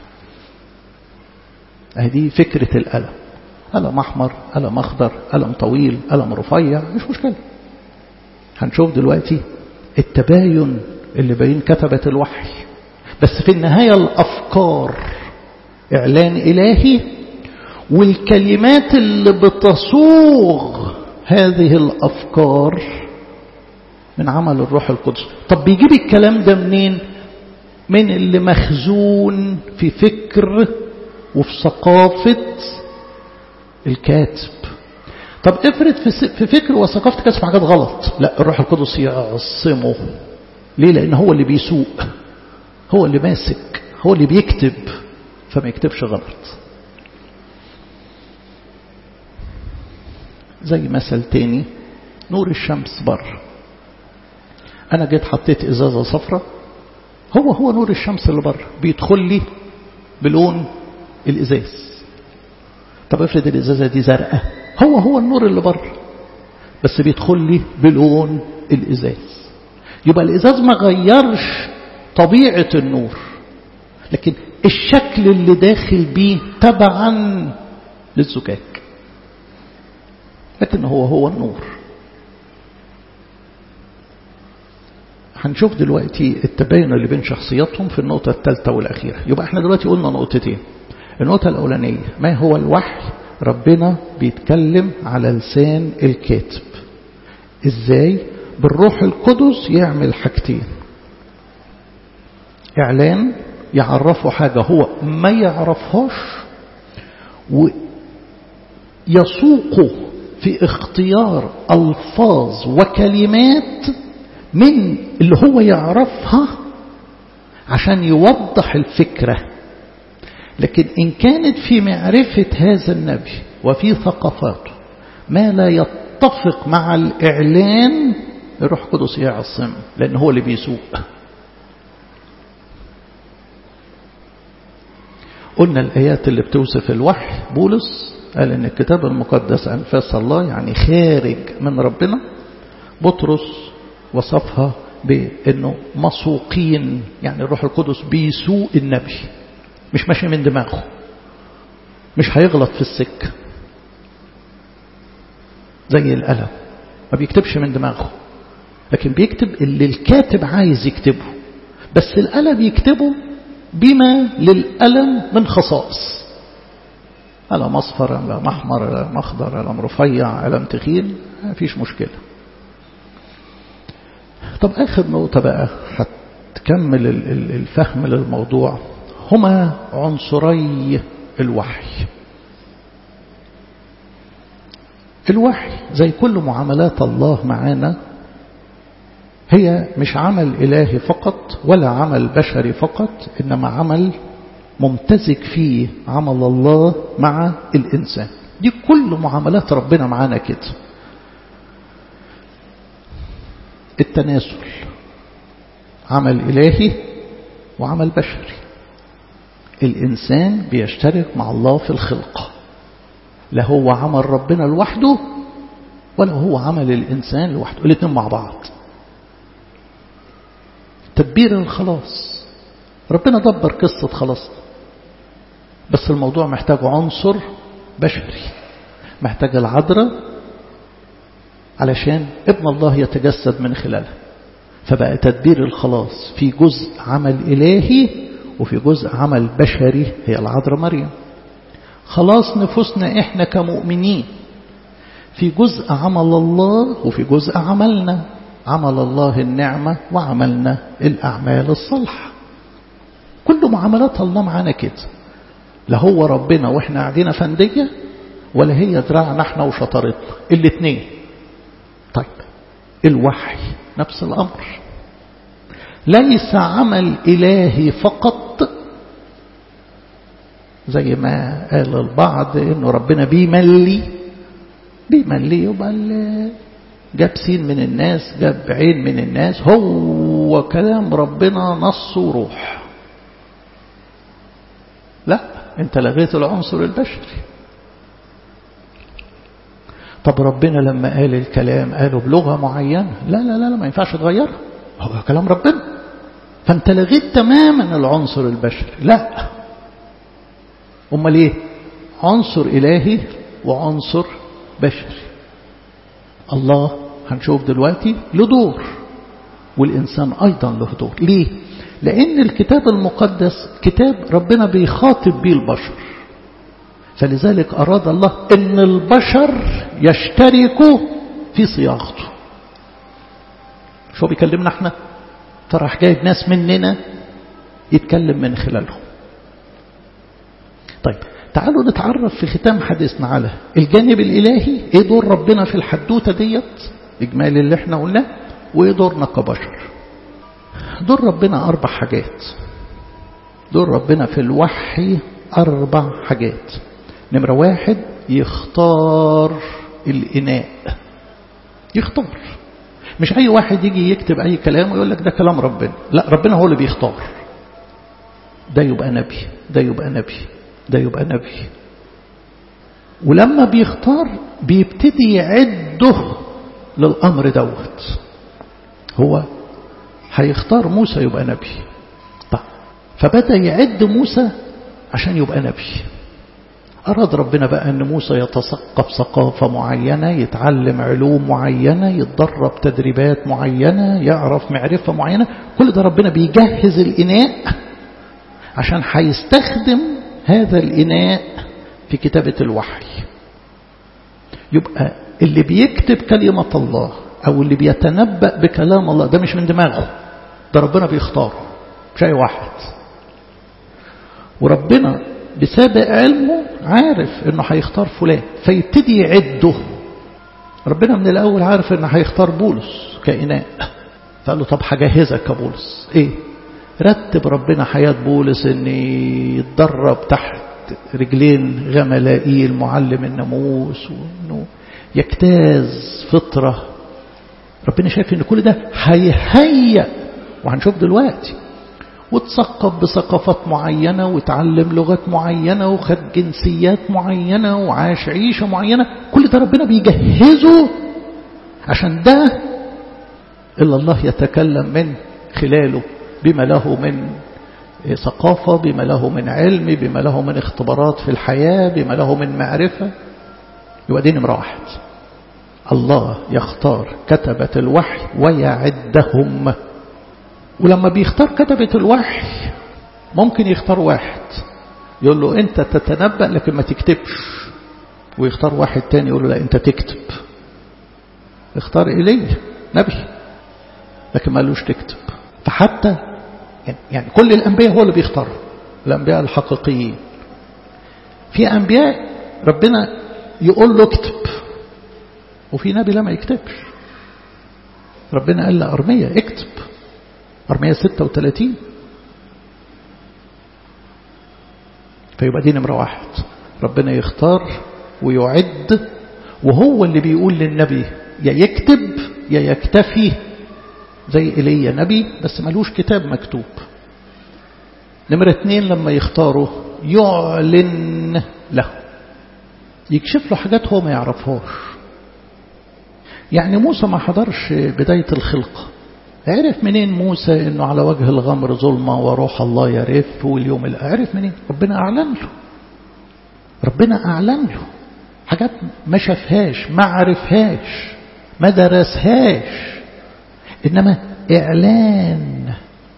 هذه فكرة الألم ألم أحمر ألم أخضر ألم طويل ألم رفيع مش مشكلة هنشوف دلوقتي التباين اللي بين كتبة الوحي بس في النهاية الأفكار إعلان إلهي والكلمات اللي بتصوغ هذه الأفكار من عمل الروح القدس طب بيجيب الكلام ده منين من اللي مخزون في فكر وفي ثقافة الكاتب طب افرض في فكر وثقافة الكاتب حاجات غلط لا الروح القدس يعصمه ليه لأن هو اللي بيسوق هو اللي ماسك هو اللي بيكتب فما يكتبش غلط زي مثل تاني نور الشمس بره أنا جيت حطيت إزازة صفرة هو هو نور الشمس اللي بره بيدخل لي بلون الإزاز طب افرض الإزازة دي زرقاء هو هو النور اللي بره بس بيدخل لي بلون الإزاز يبقى الإزاز ما غيرش طبيعة النور لكن الشكل اللي داخل بيه تبعا للزجاج لكن هو هو النور هنشوف دلوقتي التباين اللي بين شخصياتهم في النقطة الثالثة والأخيرة يبقى احنا دلوقتي قلنا نقطتين النقطة الأولانية ما هو الوحي ربنا بيتكلم على لسان الكاتب ازاي بالروح القدس يعمل حاجتين اعلان يعرفه حاجة هو ما يعرفهاش ويسوقه في اختيار ألفاظ وكلمات من اللي هو يعرفها عشان يوضح الفكرة لكن إن كانت في معرفة هذا النبي وفي ثقافاته ما لا يتفق مع الإعلان الروح القدس يعصم لأن هو اللي بيسوق قلنا الآيات اللي بتوصف الوحي بولس قال إن الكتاب المقدس أنفاس الله يعني خارج من ربنا بطرس وصفها بأنه مسوقين يعني الروح القدس بيسوق النبي مش ماشي من دماغه مش هيغلط في السكة زي القلم ما بيكتبش من دماغه لكن بيكتب اللي الكاتب عايز يكتبه بس القلم يكتبه بما للقلم من خصائص قلم اصفر قلم احمر قلم اخضر قلم رفيع قلم تخين ما فيش مشكله طب اخر نقطه بقى هتكمل الفهم للموضوع هما عنصري الوحي الوحي زي كل معاملات الله معانا هي مش عمل إلهي فقط ولا عمل بشري فقط إنما عمل ممتزج فيه عمل الله مع الإنسان دي كل معاملات ربنا معانا كده التناسل عمل إلهي وعمل بشري الإنسان بيشترك مع الله في الخلقة لا هو عمل ربنا لوحده ولا هو عمل الإنسان لوحده الاثنين مع بعض تدبير الخلاص ربنا دبر قصة خلاصنا بس الموضوع محتاج عنصر بشري محتاج العذراء علشان ابن الله يتجسد من خلالها فبقى تدبير الخلاص في جزء عمل إلهي وفي جزء عمل بشري هي العذراء مريم خلاص نفوسنا احنا كمؤمنين في جزء عمل الله وفي جزء عملنا عمل الله النعمة وعملنا الأعمال الصالحة كل معاملات الله معانا كده لا هو ربنا واحنا قاعدين فندية ولا هي دراعنا احنا وشطارتنا الاثنين طيب الوحي نفس الأمر ليس عمل إلهي فقط زي ما قال البعض انه ربنا بيملي بيملي يبقى جاب سين من الناس جاب عين من الناس هو كلام ربنا نص وروح لا انت لغيت العنصر البشري طب ربنا لما قال الكلام قاله بلغة معينة لا لا لا, لا ما ينفعش تغيرها هو كلام ربنا فانت لغيت تماما العنصر البشري لا امال ايه عنصر الهي وعنصر بشري الله هنشوف دلوقتي له دور والإنسان أيضا له دور ليه؟ لأن الكتاب المقدس كتاب ربنا بيخاطب به البشر فلذلك أراد الله أن البشر يشتركوا في صياغته شو بيكلمنا احنا فراح جايب ناس مننا يتكلم من خلالهم طيب تعالوا نتعرف في ختام حديثنا على الجانب الإلهي ايه دور ربنا في الحدوتة ديت إجمالي اللي احنا قلناه وايه دورنا كبشر دور ربنا أربع حاجات دور ربنا في الوحي أربع حاجات نمرة واحد يختار الإناء يختار مش أي واحد يجي يكتب أي كلام ويقول لك ده كلام ربنا لا ربنا هو اللي بيختار ده يبقى نبي ده يبقى نبي ده يبقى نبي ولما بيختار بيبتدي يعده للأمر دوت هو هيختار موسى يبقى نبي طيب فبدأ يعد موسى عشان يبقى نبي أراد ربنا بقى أن موسى يتثقف ثقافة معينة يتعلم علوم معينة يتدرب تدريبات معينة يعرف معرفة معينة كل ده ربنا بيجهز الإناء عشان هيستخدم هذا الإناء في كتابة الوحي يبقى اللي بيكتب كلمة الله أو اللي بيتنبأ بكلام الله ده مش من دماغه ده ربنا بيختاره مش أي واحد وربنا بسابق علمه عارف انه هيختار فلان فيبتدي يعده ربنا من الاول عارف انه هيختار بولس كإناء فقال له طب هجهزك يا بولس ايه رتب ربنا حياة بولس ان يتدرب تحت رجلين غملائيل معلم الناموس وانه يجتاز فطرة ربنا شايف ان كل ده هيهيأ وهنشوف دلوقتي وتثقف بثقافات معينة وتعلم لغات معينة وخد جنسيات معينة وعاش عيشة معينة كل ده ربنا بيجهزه عشان ده إلا الله يتكلم من خلاله بما له من ثقافة بما له من علم بما له من اختبارات في الحياة بما له من معرفة يبقى دي نمرة واحد الله يختار كتبة الوحي ويعدهم ولما بيختار كتبة الوحي ممكن يختار واحد يقول له انت تتنبأ لكن ما تكتبش ويختار واحد تاني يقول له لا انت تكتب اختار إلي نبي لكن ما قالوش تكتب فحتى يعني كل الأنبياء هو اللي بيختار الأنبياء الحقيقيين في أنبياء ربنا يقول له اكتب وفي نبي لا ما يكتبش ربنا قال لأرمية اكتب أرمية 36 فيبقى دي نمرة واحد ربنا يختار ويعد وهو اللي بيقول للنبي يا يكتب يا يكتفي زي إيليا نبي بس ملوش كتاب مكتوب نمرة اتنين لما يختاره يعلن له يكشف له حاجات هو ما يعرفهاش يعني موسى ما حضرش بداية الخلقة عرف منين موسى انه على وجه الغمر ظلمة وروح الله يرف واليوم عرف منين ربنا اعلن له ربنا اعلن له حاجات ما شافهاش ما عرفهاش ما درسهاش انما اعلان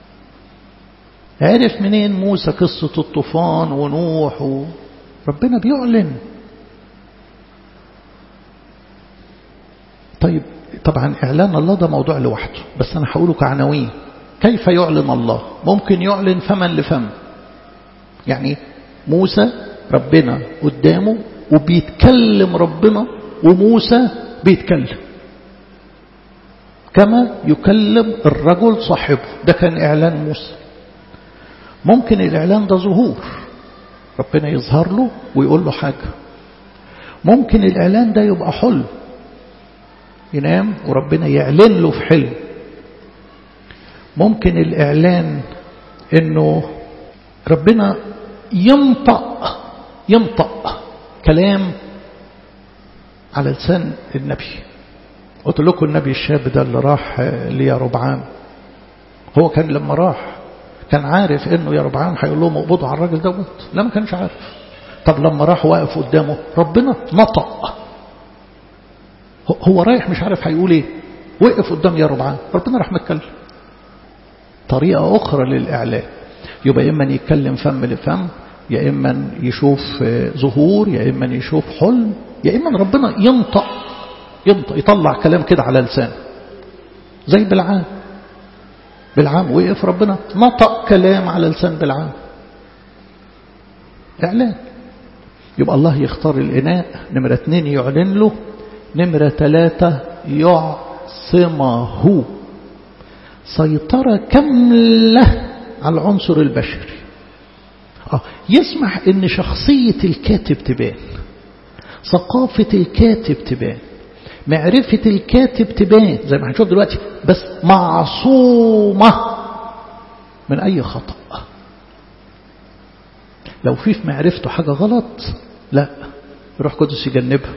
عرف منين موسى قصة الطوفان ونوح و... ربنا بيعلن طيب طبعا إعلان الله ده موضوع لوحده بس أنا هقوله كعناوين كيف يعلن الله ممكن يعلن فما لفم يعني موسى ربنا قدامه وبيتكلم ربنا وموسى بيتكلم كما يكلم الرجل صاحبه ده كان إعلان موسى ممكن الإعلان ده ظهور ربنا يظهر له ويقول له حاجة ممكن الإعلان ده يبقى حلم ينام وربنا يعلن له في حلم ممكن الإعلان إنه ربنا ينطق ينطق كلام على لسان النبي قلت لكم النبي الشاب ده اللي راح ليا ربعان هو كان لما راح كان عارف انه يا ربعان هيقول لهم اقبضوا على الراجل دوت لا ما كانش عارف طب لما راح واقف قدامه ربنا نطق هو رايح مش عارف هيقول ايه وقف قدام يا ربعان ربنا راح متكلم طريقة أخرى للإعلان يبقى إما يتكلم فم لفم يا إما يشوف ظهور يا إما يشوف حلم يا إما ربنا ينطق ينطق يطلع كلام كده على لسانه زي بالعام بالعام وقف ربنا نطق كلام على لسان بالعام إعلان يبقى الله يختار الإناء نمرة اثنين يعلن له نمرة ثلاثة يعصمه سيطرة كاملة على العنصر البشري آه يسمح ان شخصية الكاتب تبان ثقافة الكاتب تبان معرفة الكاتب تبان زي ما هنشوف دلوقتي بس معصومة من أي خطأ لو في في معرفته حاجة غلط لا روح قدس يجنبها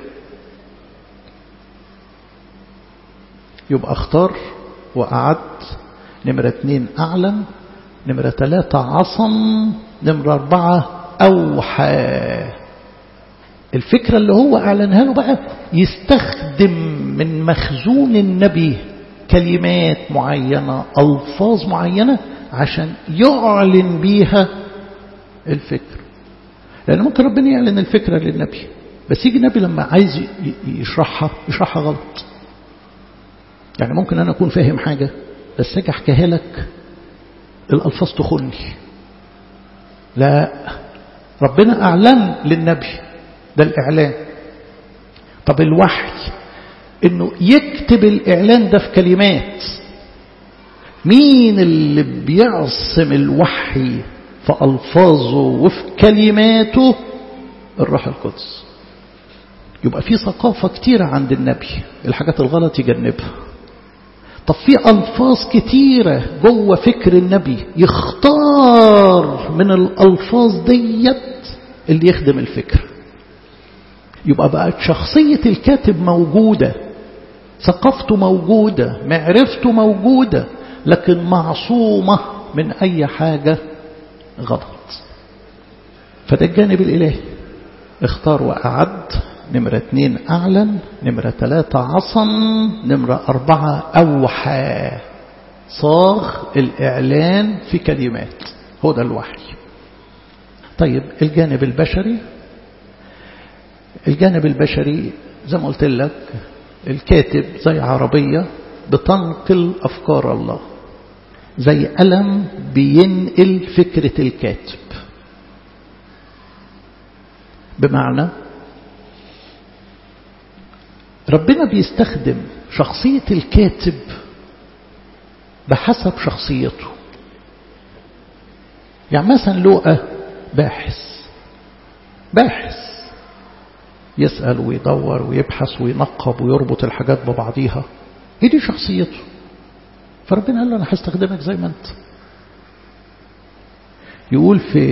يبقى اختار وأعد نمرة اتنين أعلن نمرة ثلاثة عصم نمرة أربعة أوحى الفكرة اللي هو أعلنها له بقى يستخدم من مخزون النبي كلمات معينة ألفاظ معينة عشان يعلن بيها الفكر لأن ممكن ربنا يعلن الفكرة للنبي بس يجي النبي لما عايز يشرحها يشرحها غلط يعني ممكن أنا أكون فاهم حاجة بس أجي أحكيها لك الألفاظ تخني لا ربنا أعلن للنبي ده الإعلان طب الوحي إنه يكتب الإعلان ده في كلمات مين اللي بيعصم الوحي في ألفاظه وفي كلماته الروح القدس يبقى في ثقافة كتيرة عند النبي الحاجات الغلط يجنبها طب في ألفاظ كتيرة جوه فكر النبي يختار من الألفاظ ديت اللي يخدم الفكر يبقى بقت شخصية الكاتب موجودة ثقافته موجودة معرفته موجودة لكن معصومة من أي حاجة غلط فده الجانب الإلهي اختار وأعد نمرة اتنين أعلن نمرة ثلاثة عصم نمرة أربعة أوحى صاغ الإعلان في كلمات هو ده الوحي طيب الجانب البشري الجانب البشري زي ما قلت لك الكاتب زي عربية بتنقل أفكار الله زي قلم بينقل فكرة الكاتب بمعنى ربنا بيستخدم شخصية الكاتب بحسب شخصيته يعني مثلا لوقا باحث باحث يسأل ويدور ويبحث وينقب ويربط الحاجات ببعضيها هي دي شخصيته فربنا قال له أنا هستخدمك زي ما أنت يقول في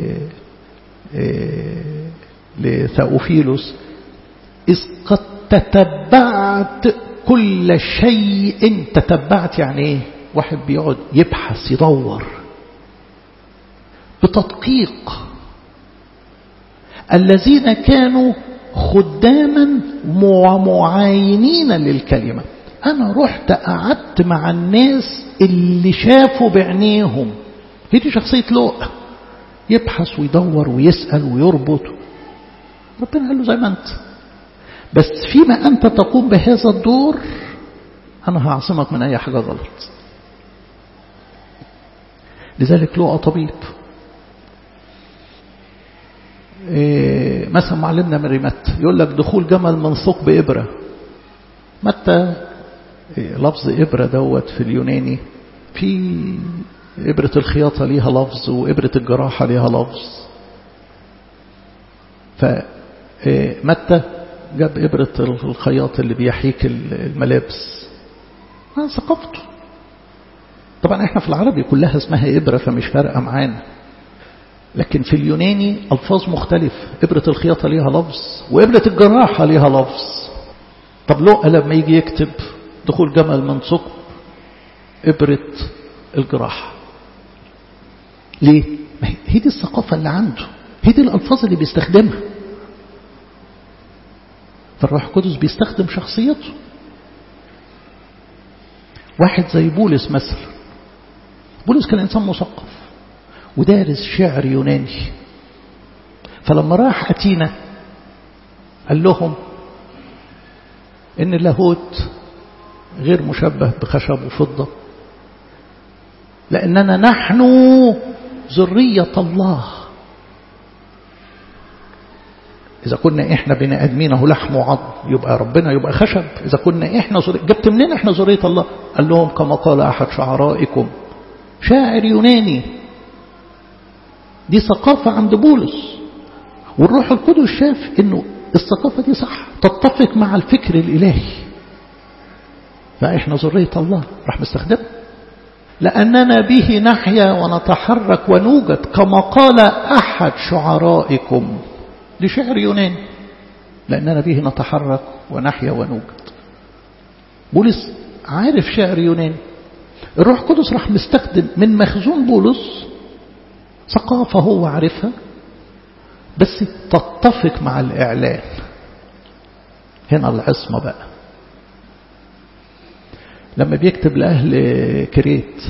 إيه لثأوفيلوس إذ قد تتبعت كل شيء تتبعت يعني ايه واحد بيقعد يبحث يدور بتدقيق الذين كانوا خداما ومعاينين للكلمة أنا رحت قعدت مع الناس اللي شافوا بعينيهم هي دي شخصية لوقا يبحث ويدور ويسأل ويربط ربنا قال له زي ما أنت بس فيما أنت تقوم بهذا الدور أنا هعصمك من أي حاجة غلط لذلك لقى طبيب إيه مثلا معلمنا مري متى يقول لك دخول جمل منسوق بإبرة متى إيه لفظ إبرة دوت في اليوناني في إبرة الخياطة ليها لفظ وإبرة الجراحة ليها لفظ فمتى جاب إبرة الخياط اللي بيحيك الملابس آه ثقافته طبعا احنا في العربي كلها اسمها إبرة فمش فارقة معانا لكن في اليوناني ألفاظ مختلفة إبرة الخياطة ليها لفظ وإبرة الجراحة ليها لفظ طب لو لما يجي يكتب دخول جمل من ثقب إبرة الجراحة ليه؟ ما هي دي الثقافة اللي عنده هي دي الألفاظ اللي بيستخدمها فالروح القدس بيستخدم شخصيته واحد زي بولس مثلا بولس كان إنسان مثقف ودارس شعر يوناني فلما راح أتينا قال لهم إن اللاهوت غير مشبه بخشب وفضة لأننا نحن ذرية الله إذا كنا إحنا بني آدمين لحم وعظم يبقى ربنا يبقى خشب إذا كنا إحنا زر... جبت منين إحنا ذرية الله قال لهم كما قال أحد شعرائكم شاعر يوناني دي ثقافة عند بولس والروح القدس شاف إنه الثقافة دي صح تتفق مع الفكر الإلهي فإحنا ذرية الله راح مستخدمها لأننا به نحيا ونتحرك ونوجد كما قال أحد شعرائكم دي شعر يوناني لأننا به نتحرك ونحيا ونوجد بولس عارف شعر يوناني الروح القدس راح مستخدم من مخزون بولس ثقافة هو عارفها بس تتفق مع الإعلان هنا العصمة بقى لما بيكتب لأهل كريت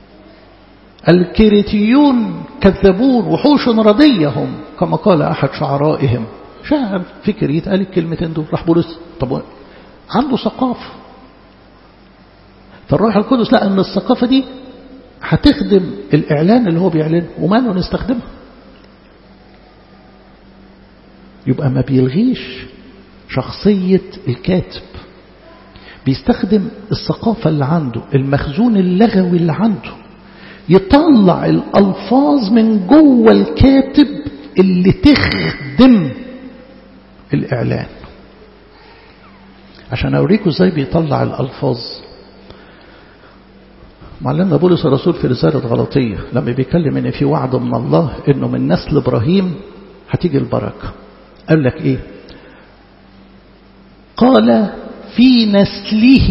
الكريتيون كذبون وحوش رضيهم كما قال أحد شعرائهم شاعر في كريت قال الكلمتين دول راح بولس طب عنده ثقافة فالروح القدس لقى أن الثقافة دي هتخدم الإعلان اللي هو بيعلنه وماله نستخدمها يبقى ما بيلغيش شخصية الكاتب بيستخدم الثقافة اللي عنده المخزون اللغوي اللي عنده يطلع الألفاظ من جوه الكاتب اللي تخدم الإعلان عشان أوريكم ازاي بيطلع الألفاظ معلمنا بولس الرسول في رسالة غلطية لما بيتكلم ان في وعد من الله انه من نسل ابراهيم هتيجي البركة قال لك ايه قال في نسله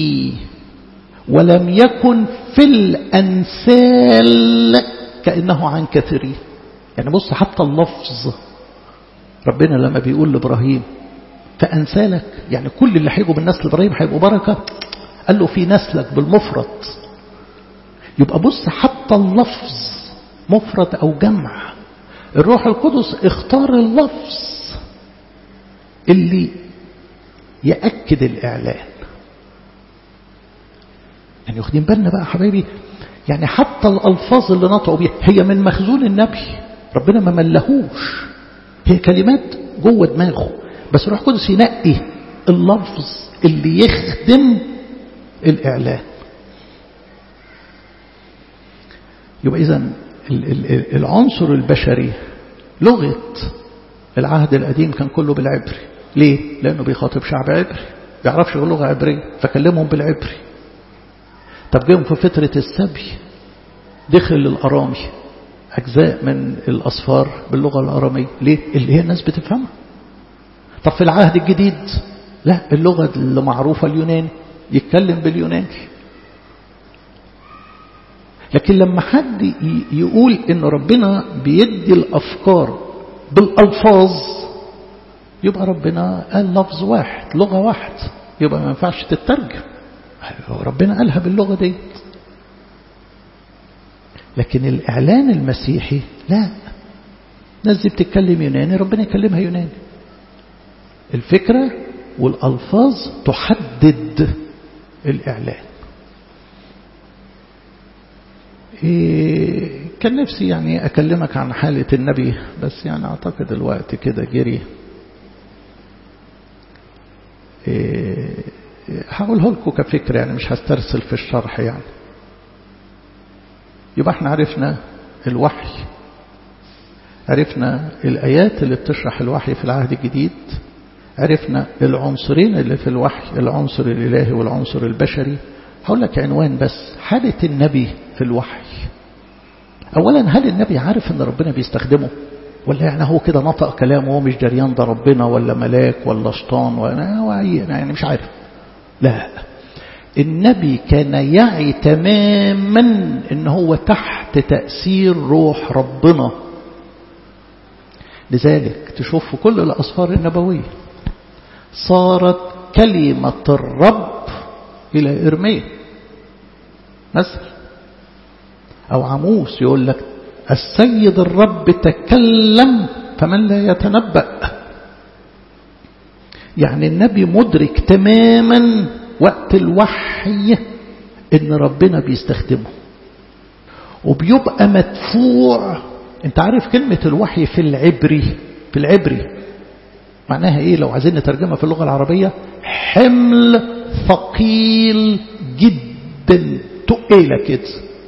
ولم يكن في الأنسال كأنه عن كثيرين يعني بص حتى اللفظ ربنا لما بيقول لإبراهيم فأنسالك يعني كل اللي هيجوا من نسل إبراهيم هيبقوا بركة قال له في نسلك بالمفرد يبقى بص حتى اللفظ مفرد أو جمع الروح القدس اختار اللفظ اللي يأكد الإعلان يعني واخدين بالنا بقى حبايبي يعني حتى الألفاظ اللي نطقوا بيها هي من مخزون النبي ربنا ما ملهوش هي كلمات جوه دماغه بس الروح القدس ينقي اللفظ اللي يخدم الإعلان يبقى إذا العنصر البشري لغة العهد القديم كان كله بالعبري ليه؟ لأنه بيخاطب شعب عبري بيعرفش يقول لغة عبرية فكلمهم بالعبري طب جيهم في فترة السبي دخل الأرامي أجزاء من الأصفار باللغة الأرامية ليه؟ اللي هي الناس بتفهمها طب في العهد الجديد لا اللغة اللي معروفة اليوناني يتكلم باليوناني لكن لما حد يقول ان ربنا بيدي الافكار بالالفاظ يبقى ربنا قال لفظ واحد لغه واحد يبقى ما ينفعش تترجم ربنا قالها باللغه دي لكن الاعلان المسيحي لا الناس دي بتتكلم يوناني ربنا يكلمها يوناني الفكره والالفاظ تحدد الاعلان إيه كان نفسي يعني أكلمك عن حالة النبي بس يعني أعتقد الوقت كده جري إيه هقوله لكم كفكرة يعني مش هسترسل في الشرح يعني يبقى احنا عرفنا الوحي عرفنا الآيات اللي بتشرح الوحي في العهد الجديد عرفنا العنصرين اللي في الوحي العنصر الإلهي والعنصر البشري هقول لك عنوان بس حالة النبي في الوحي أولا هل النبي عارف أن ربنا بيستخدمه ولا يعني هو كده نطق كلام وهو مش دريان ده ربنا ولا ملاك ولا شيطان ولا يعني مش عارف لا النبي كان يعي تماما ان هو تحت تأثير روح ربنا لذلك تشوف في كل الأسفار النبوية صارت كلمة الرب إلى إرميا مثل أو عموس يقول لك السيد الرب تكلم فمن لا يتنبأ يعني النبي مدرك تماما وقت الوحي ان ربنا بيستخدمه وبيبقى مدفوع انت عارف كلمة الوحي في العبري في العبري معناها ايه لو عايزين نترجمها في اللغة العربية حمل ثقيل جدا تقيلة كده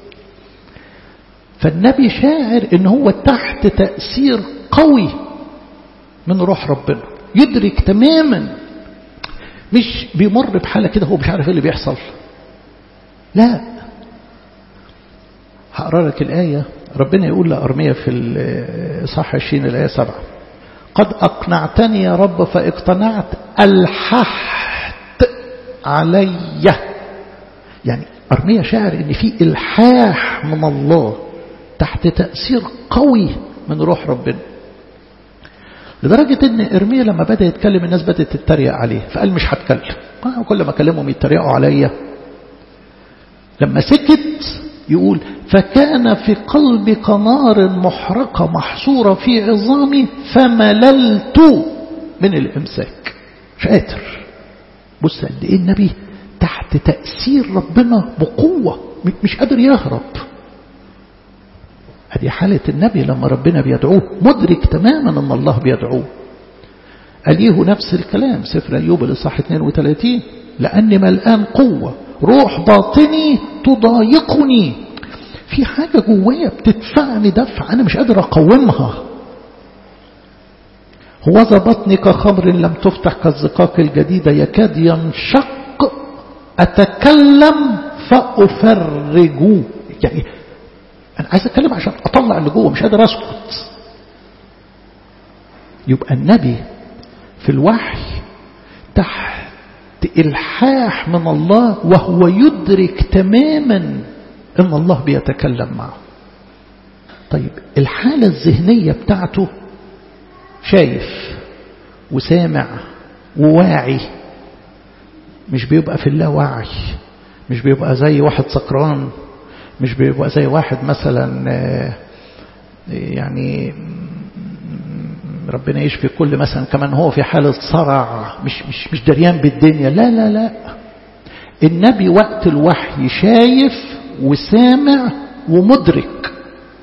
فالنبي شاعر ان هو تحت تأثير قوي من روح ربنا يدرك تماما مش بيمر بحالة كده هو مش عارف ايه اللي بيحصل لا هقرا لك الآية ربنا يقول لأرمية في الصح 20 الآية 7 قد أقنعتني يا رب فاقتنعت ألححت علي يعني أرمية شاعر إن في إلحاح من الله تحت تأثير قوي من روح ربنا لدرجة ان ارميا لما بدأ يتكلم الناس بدأت تتريق عليه فقال مش هتكلم كل ما اكلمهم يتريقوا عليا لما سكت يقول فكان في قلبك نار محرقة محصورة في عظامي فمللت من الإمساك مش قادر بص قد إيه النبي تحت تأثير ربنا بقوة مش قادر يهرب هذه حالة النبي لما ربنا بيدعوه مدرك تماما أن الله بيدعوه أليه نفس الكلام سفر أيوب الإصحاح 32 لأني ملآن قوة روح باطني تضايقني في حاجة جوايا بتدفعني دفع أنا مش قادر أقومها هو ذا بطني كخمر لم تفتح كالزقاق الجديدة يكاد ينشق أتكلم فأفرج يعني أنا عايز أتكلم عشان أطلع اللي جوه مش قادر أسكت يبقى النبي في الوحي تحت إلحاح من الله وهو يدرك تماما أن الله بيتكلم معه طيب الحالة الذهنية بتاعته شايف وسامع وواعي مش بيبقى في اللاوعي مش بيبقى زي واحد سكران مش بيبقى زي واحد مثلا يعني ربنا يشفي كل مثلا كمان هو في حالة صرع مش مش مش دريان بالدنيا لا لا لا النبي وقت الوحي شايف وسامع ومدرك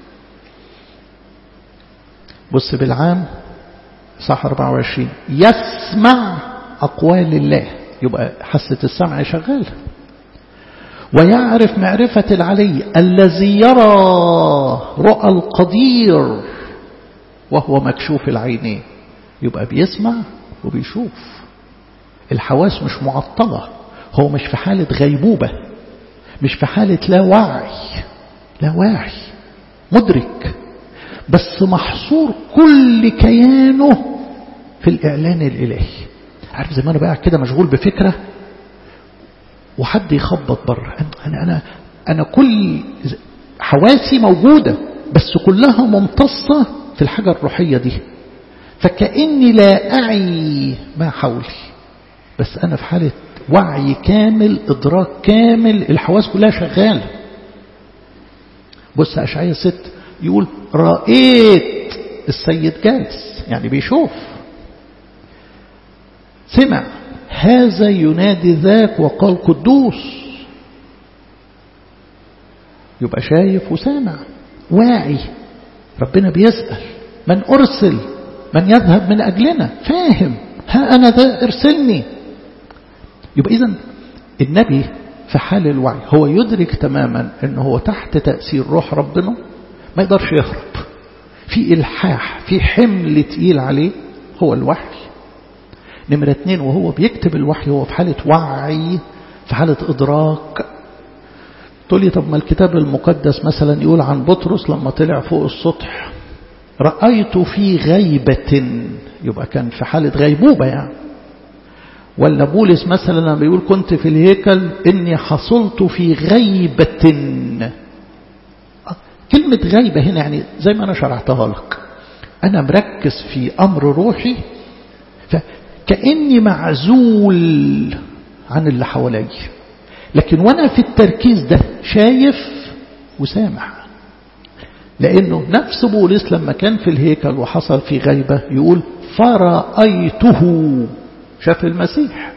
بص بالعام صح 24 يسمع أقوال الله يبقى حاسة السمع شغال ويعرف معرفة العلي الذي يرى رؤى القدير وهو مكشوف العينين يبقى بيسمع وبيشوف الحواس مش معطلة هو مش في حالة غيبوبة مش في حالة لا وعي لا واعي مدرك بس محصور كل كيانه في الإعلان الإلهي عارف زي ما أنا بقى كده مشغول بفكرة وحد يخبط بره أنا, أنا, أنا كل حواسي موجودة بس كلها ممتصة في الحاجة الروحية دي فكأني لا أعي ما حولي بس أنا في حالة وعي كامل إدراك كامل الحواس كلها شغالة بص أشعية ست يقول رأيت السيد جالس يعني بيشوف سمع هذا ينادي ذاك وقال قدوس يبقى شايف وسامع واعي ربنا بيسأل من أرسل من يذهب من أجلنا فاهم ها أنا ذا ارسلني يبقى إذن النبي في حال الوعي هو يدرك تماما أنه هو تحت تأثير روح ربنا ما يقدرش يهرب في إلحاح في حمل تقيل عليه هو الوحي نمرة اتنين وهو بيكتب الوحي هو في حالة وعي في حالة إدراك تقول لي طب ما الكتاب المقدس مثلا يقول عن بطرس لما طلع فوق السطح رأيت في غيبة يبقى كان في حالة غيبوبة يعني ولا بولس مثلا لما بيقول كنت في الهيكل إني حصلت في غيبة كلمة غيبة هنا يعني زي ما أنا شرحتها لك أنا مركز في أمر روحي فكأني معزول عن اللي حوالي لكن وأنا في التركيز ده شايف وسامع لأنه نفس بولس لما كان في الهيكل وحصل في غيبة يقول فرأيته شاف المسيح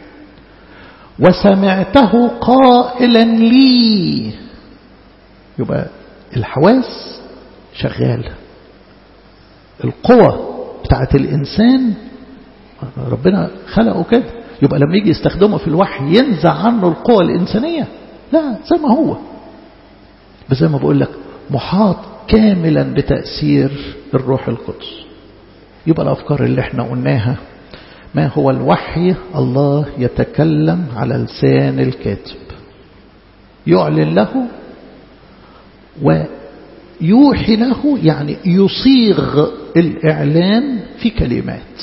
وسمعته قائلا لي يبقى الحواس شغالة القوة بتاعت الإنسان ربنا خلقه كده يبقى لما يجي يستخدمه في الوحي ينزع عنه القوة الإنسانية لا زي ما هو بس زي ما بقول لك محاط كاملا بتأثير الروح القدس يبقى الأفكار اللي احنا قلناها ما هو الوحي الله يتكلم على لسان الكاتب يعلن له ويوحي له يعني يصيغ الإعلان في كلمات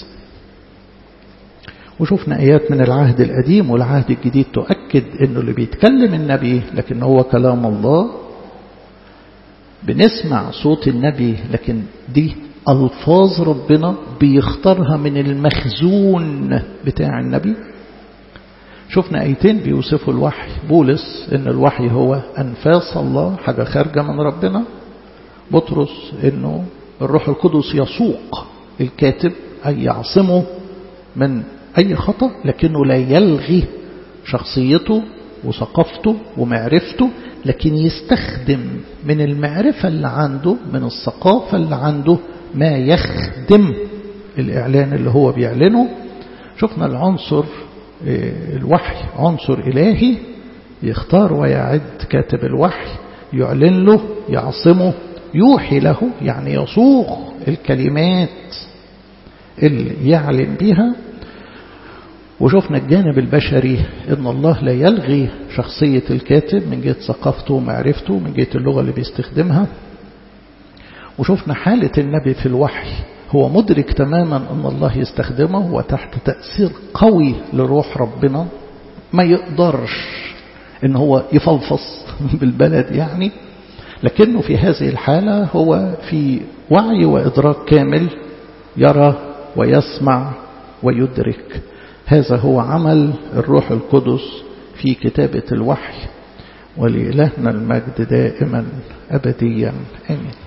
وشفنا آيات من العهد القديم والعهد الجديد تؤكد أنه اللي بيتكلم النبي لكن هو كلام الله بنسمع صوت النبي لكن دي ألفاظ ربنا بيختارها من المخزون بتاع النبي شفنا ايتين بيوصفوا الوحي بولس ان الوحي هو انفاس الله حاجة خارجة من ربنا بطرس انه الروح القدس يسوق الكاتب اي يعصمه من اي خطأ لكنه لا يلغي شخصيته وثقافته ومعرفته لكن يستخدم من المعرفة اللي عنده من الثقافة اللي عنده ما يخدم الإعلان اللي هو بيعلنه شفنا العنصر الوحي عنصر إلهي يختار ويعد كاتب الوحي يعلن له يعصمه يوحي له يعني يصوغ الكلمات اللي يعلن بها وشفنا الجانب البشري ان الله لا يلغي شخصية الكاتب من جهة ثقافته ومعرفته من جهة اللغة اللي بيستخدمها وشفنا حالة النبي في الوحي هو مدرك تماما أن الله يستخدمه وتحت تأثير قوي لروح ربنا ما يقدرش ان هو يفلفص بالبلد يعني لكنه في هذه الحالة هو في وعي وإدراك كامل يرى ويسمع ويدرك هذا هو عمل الروح القدس في كتابة الوحي ولإلهنا المجد دائما أبديا آمين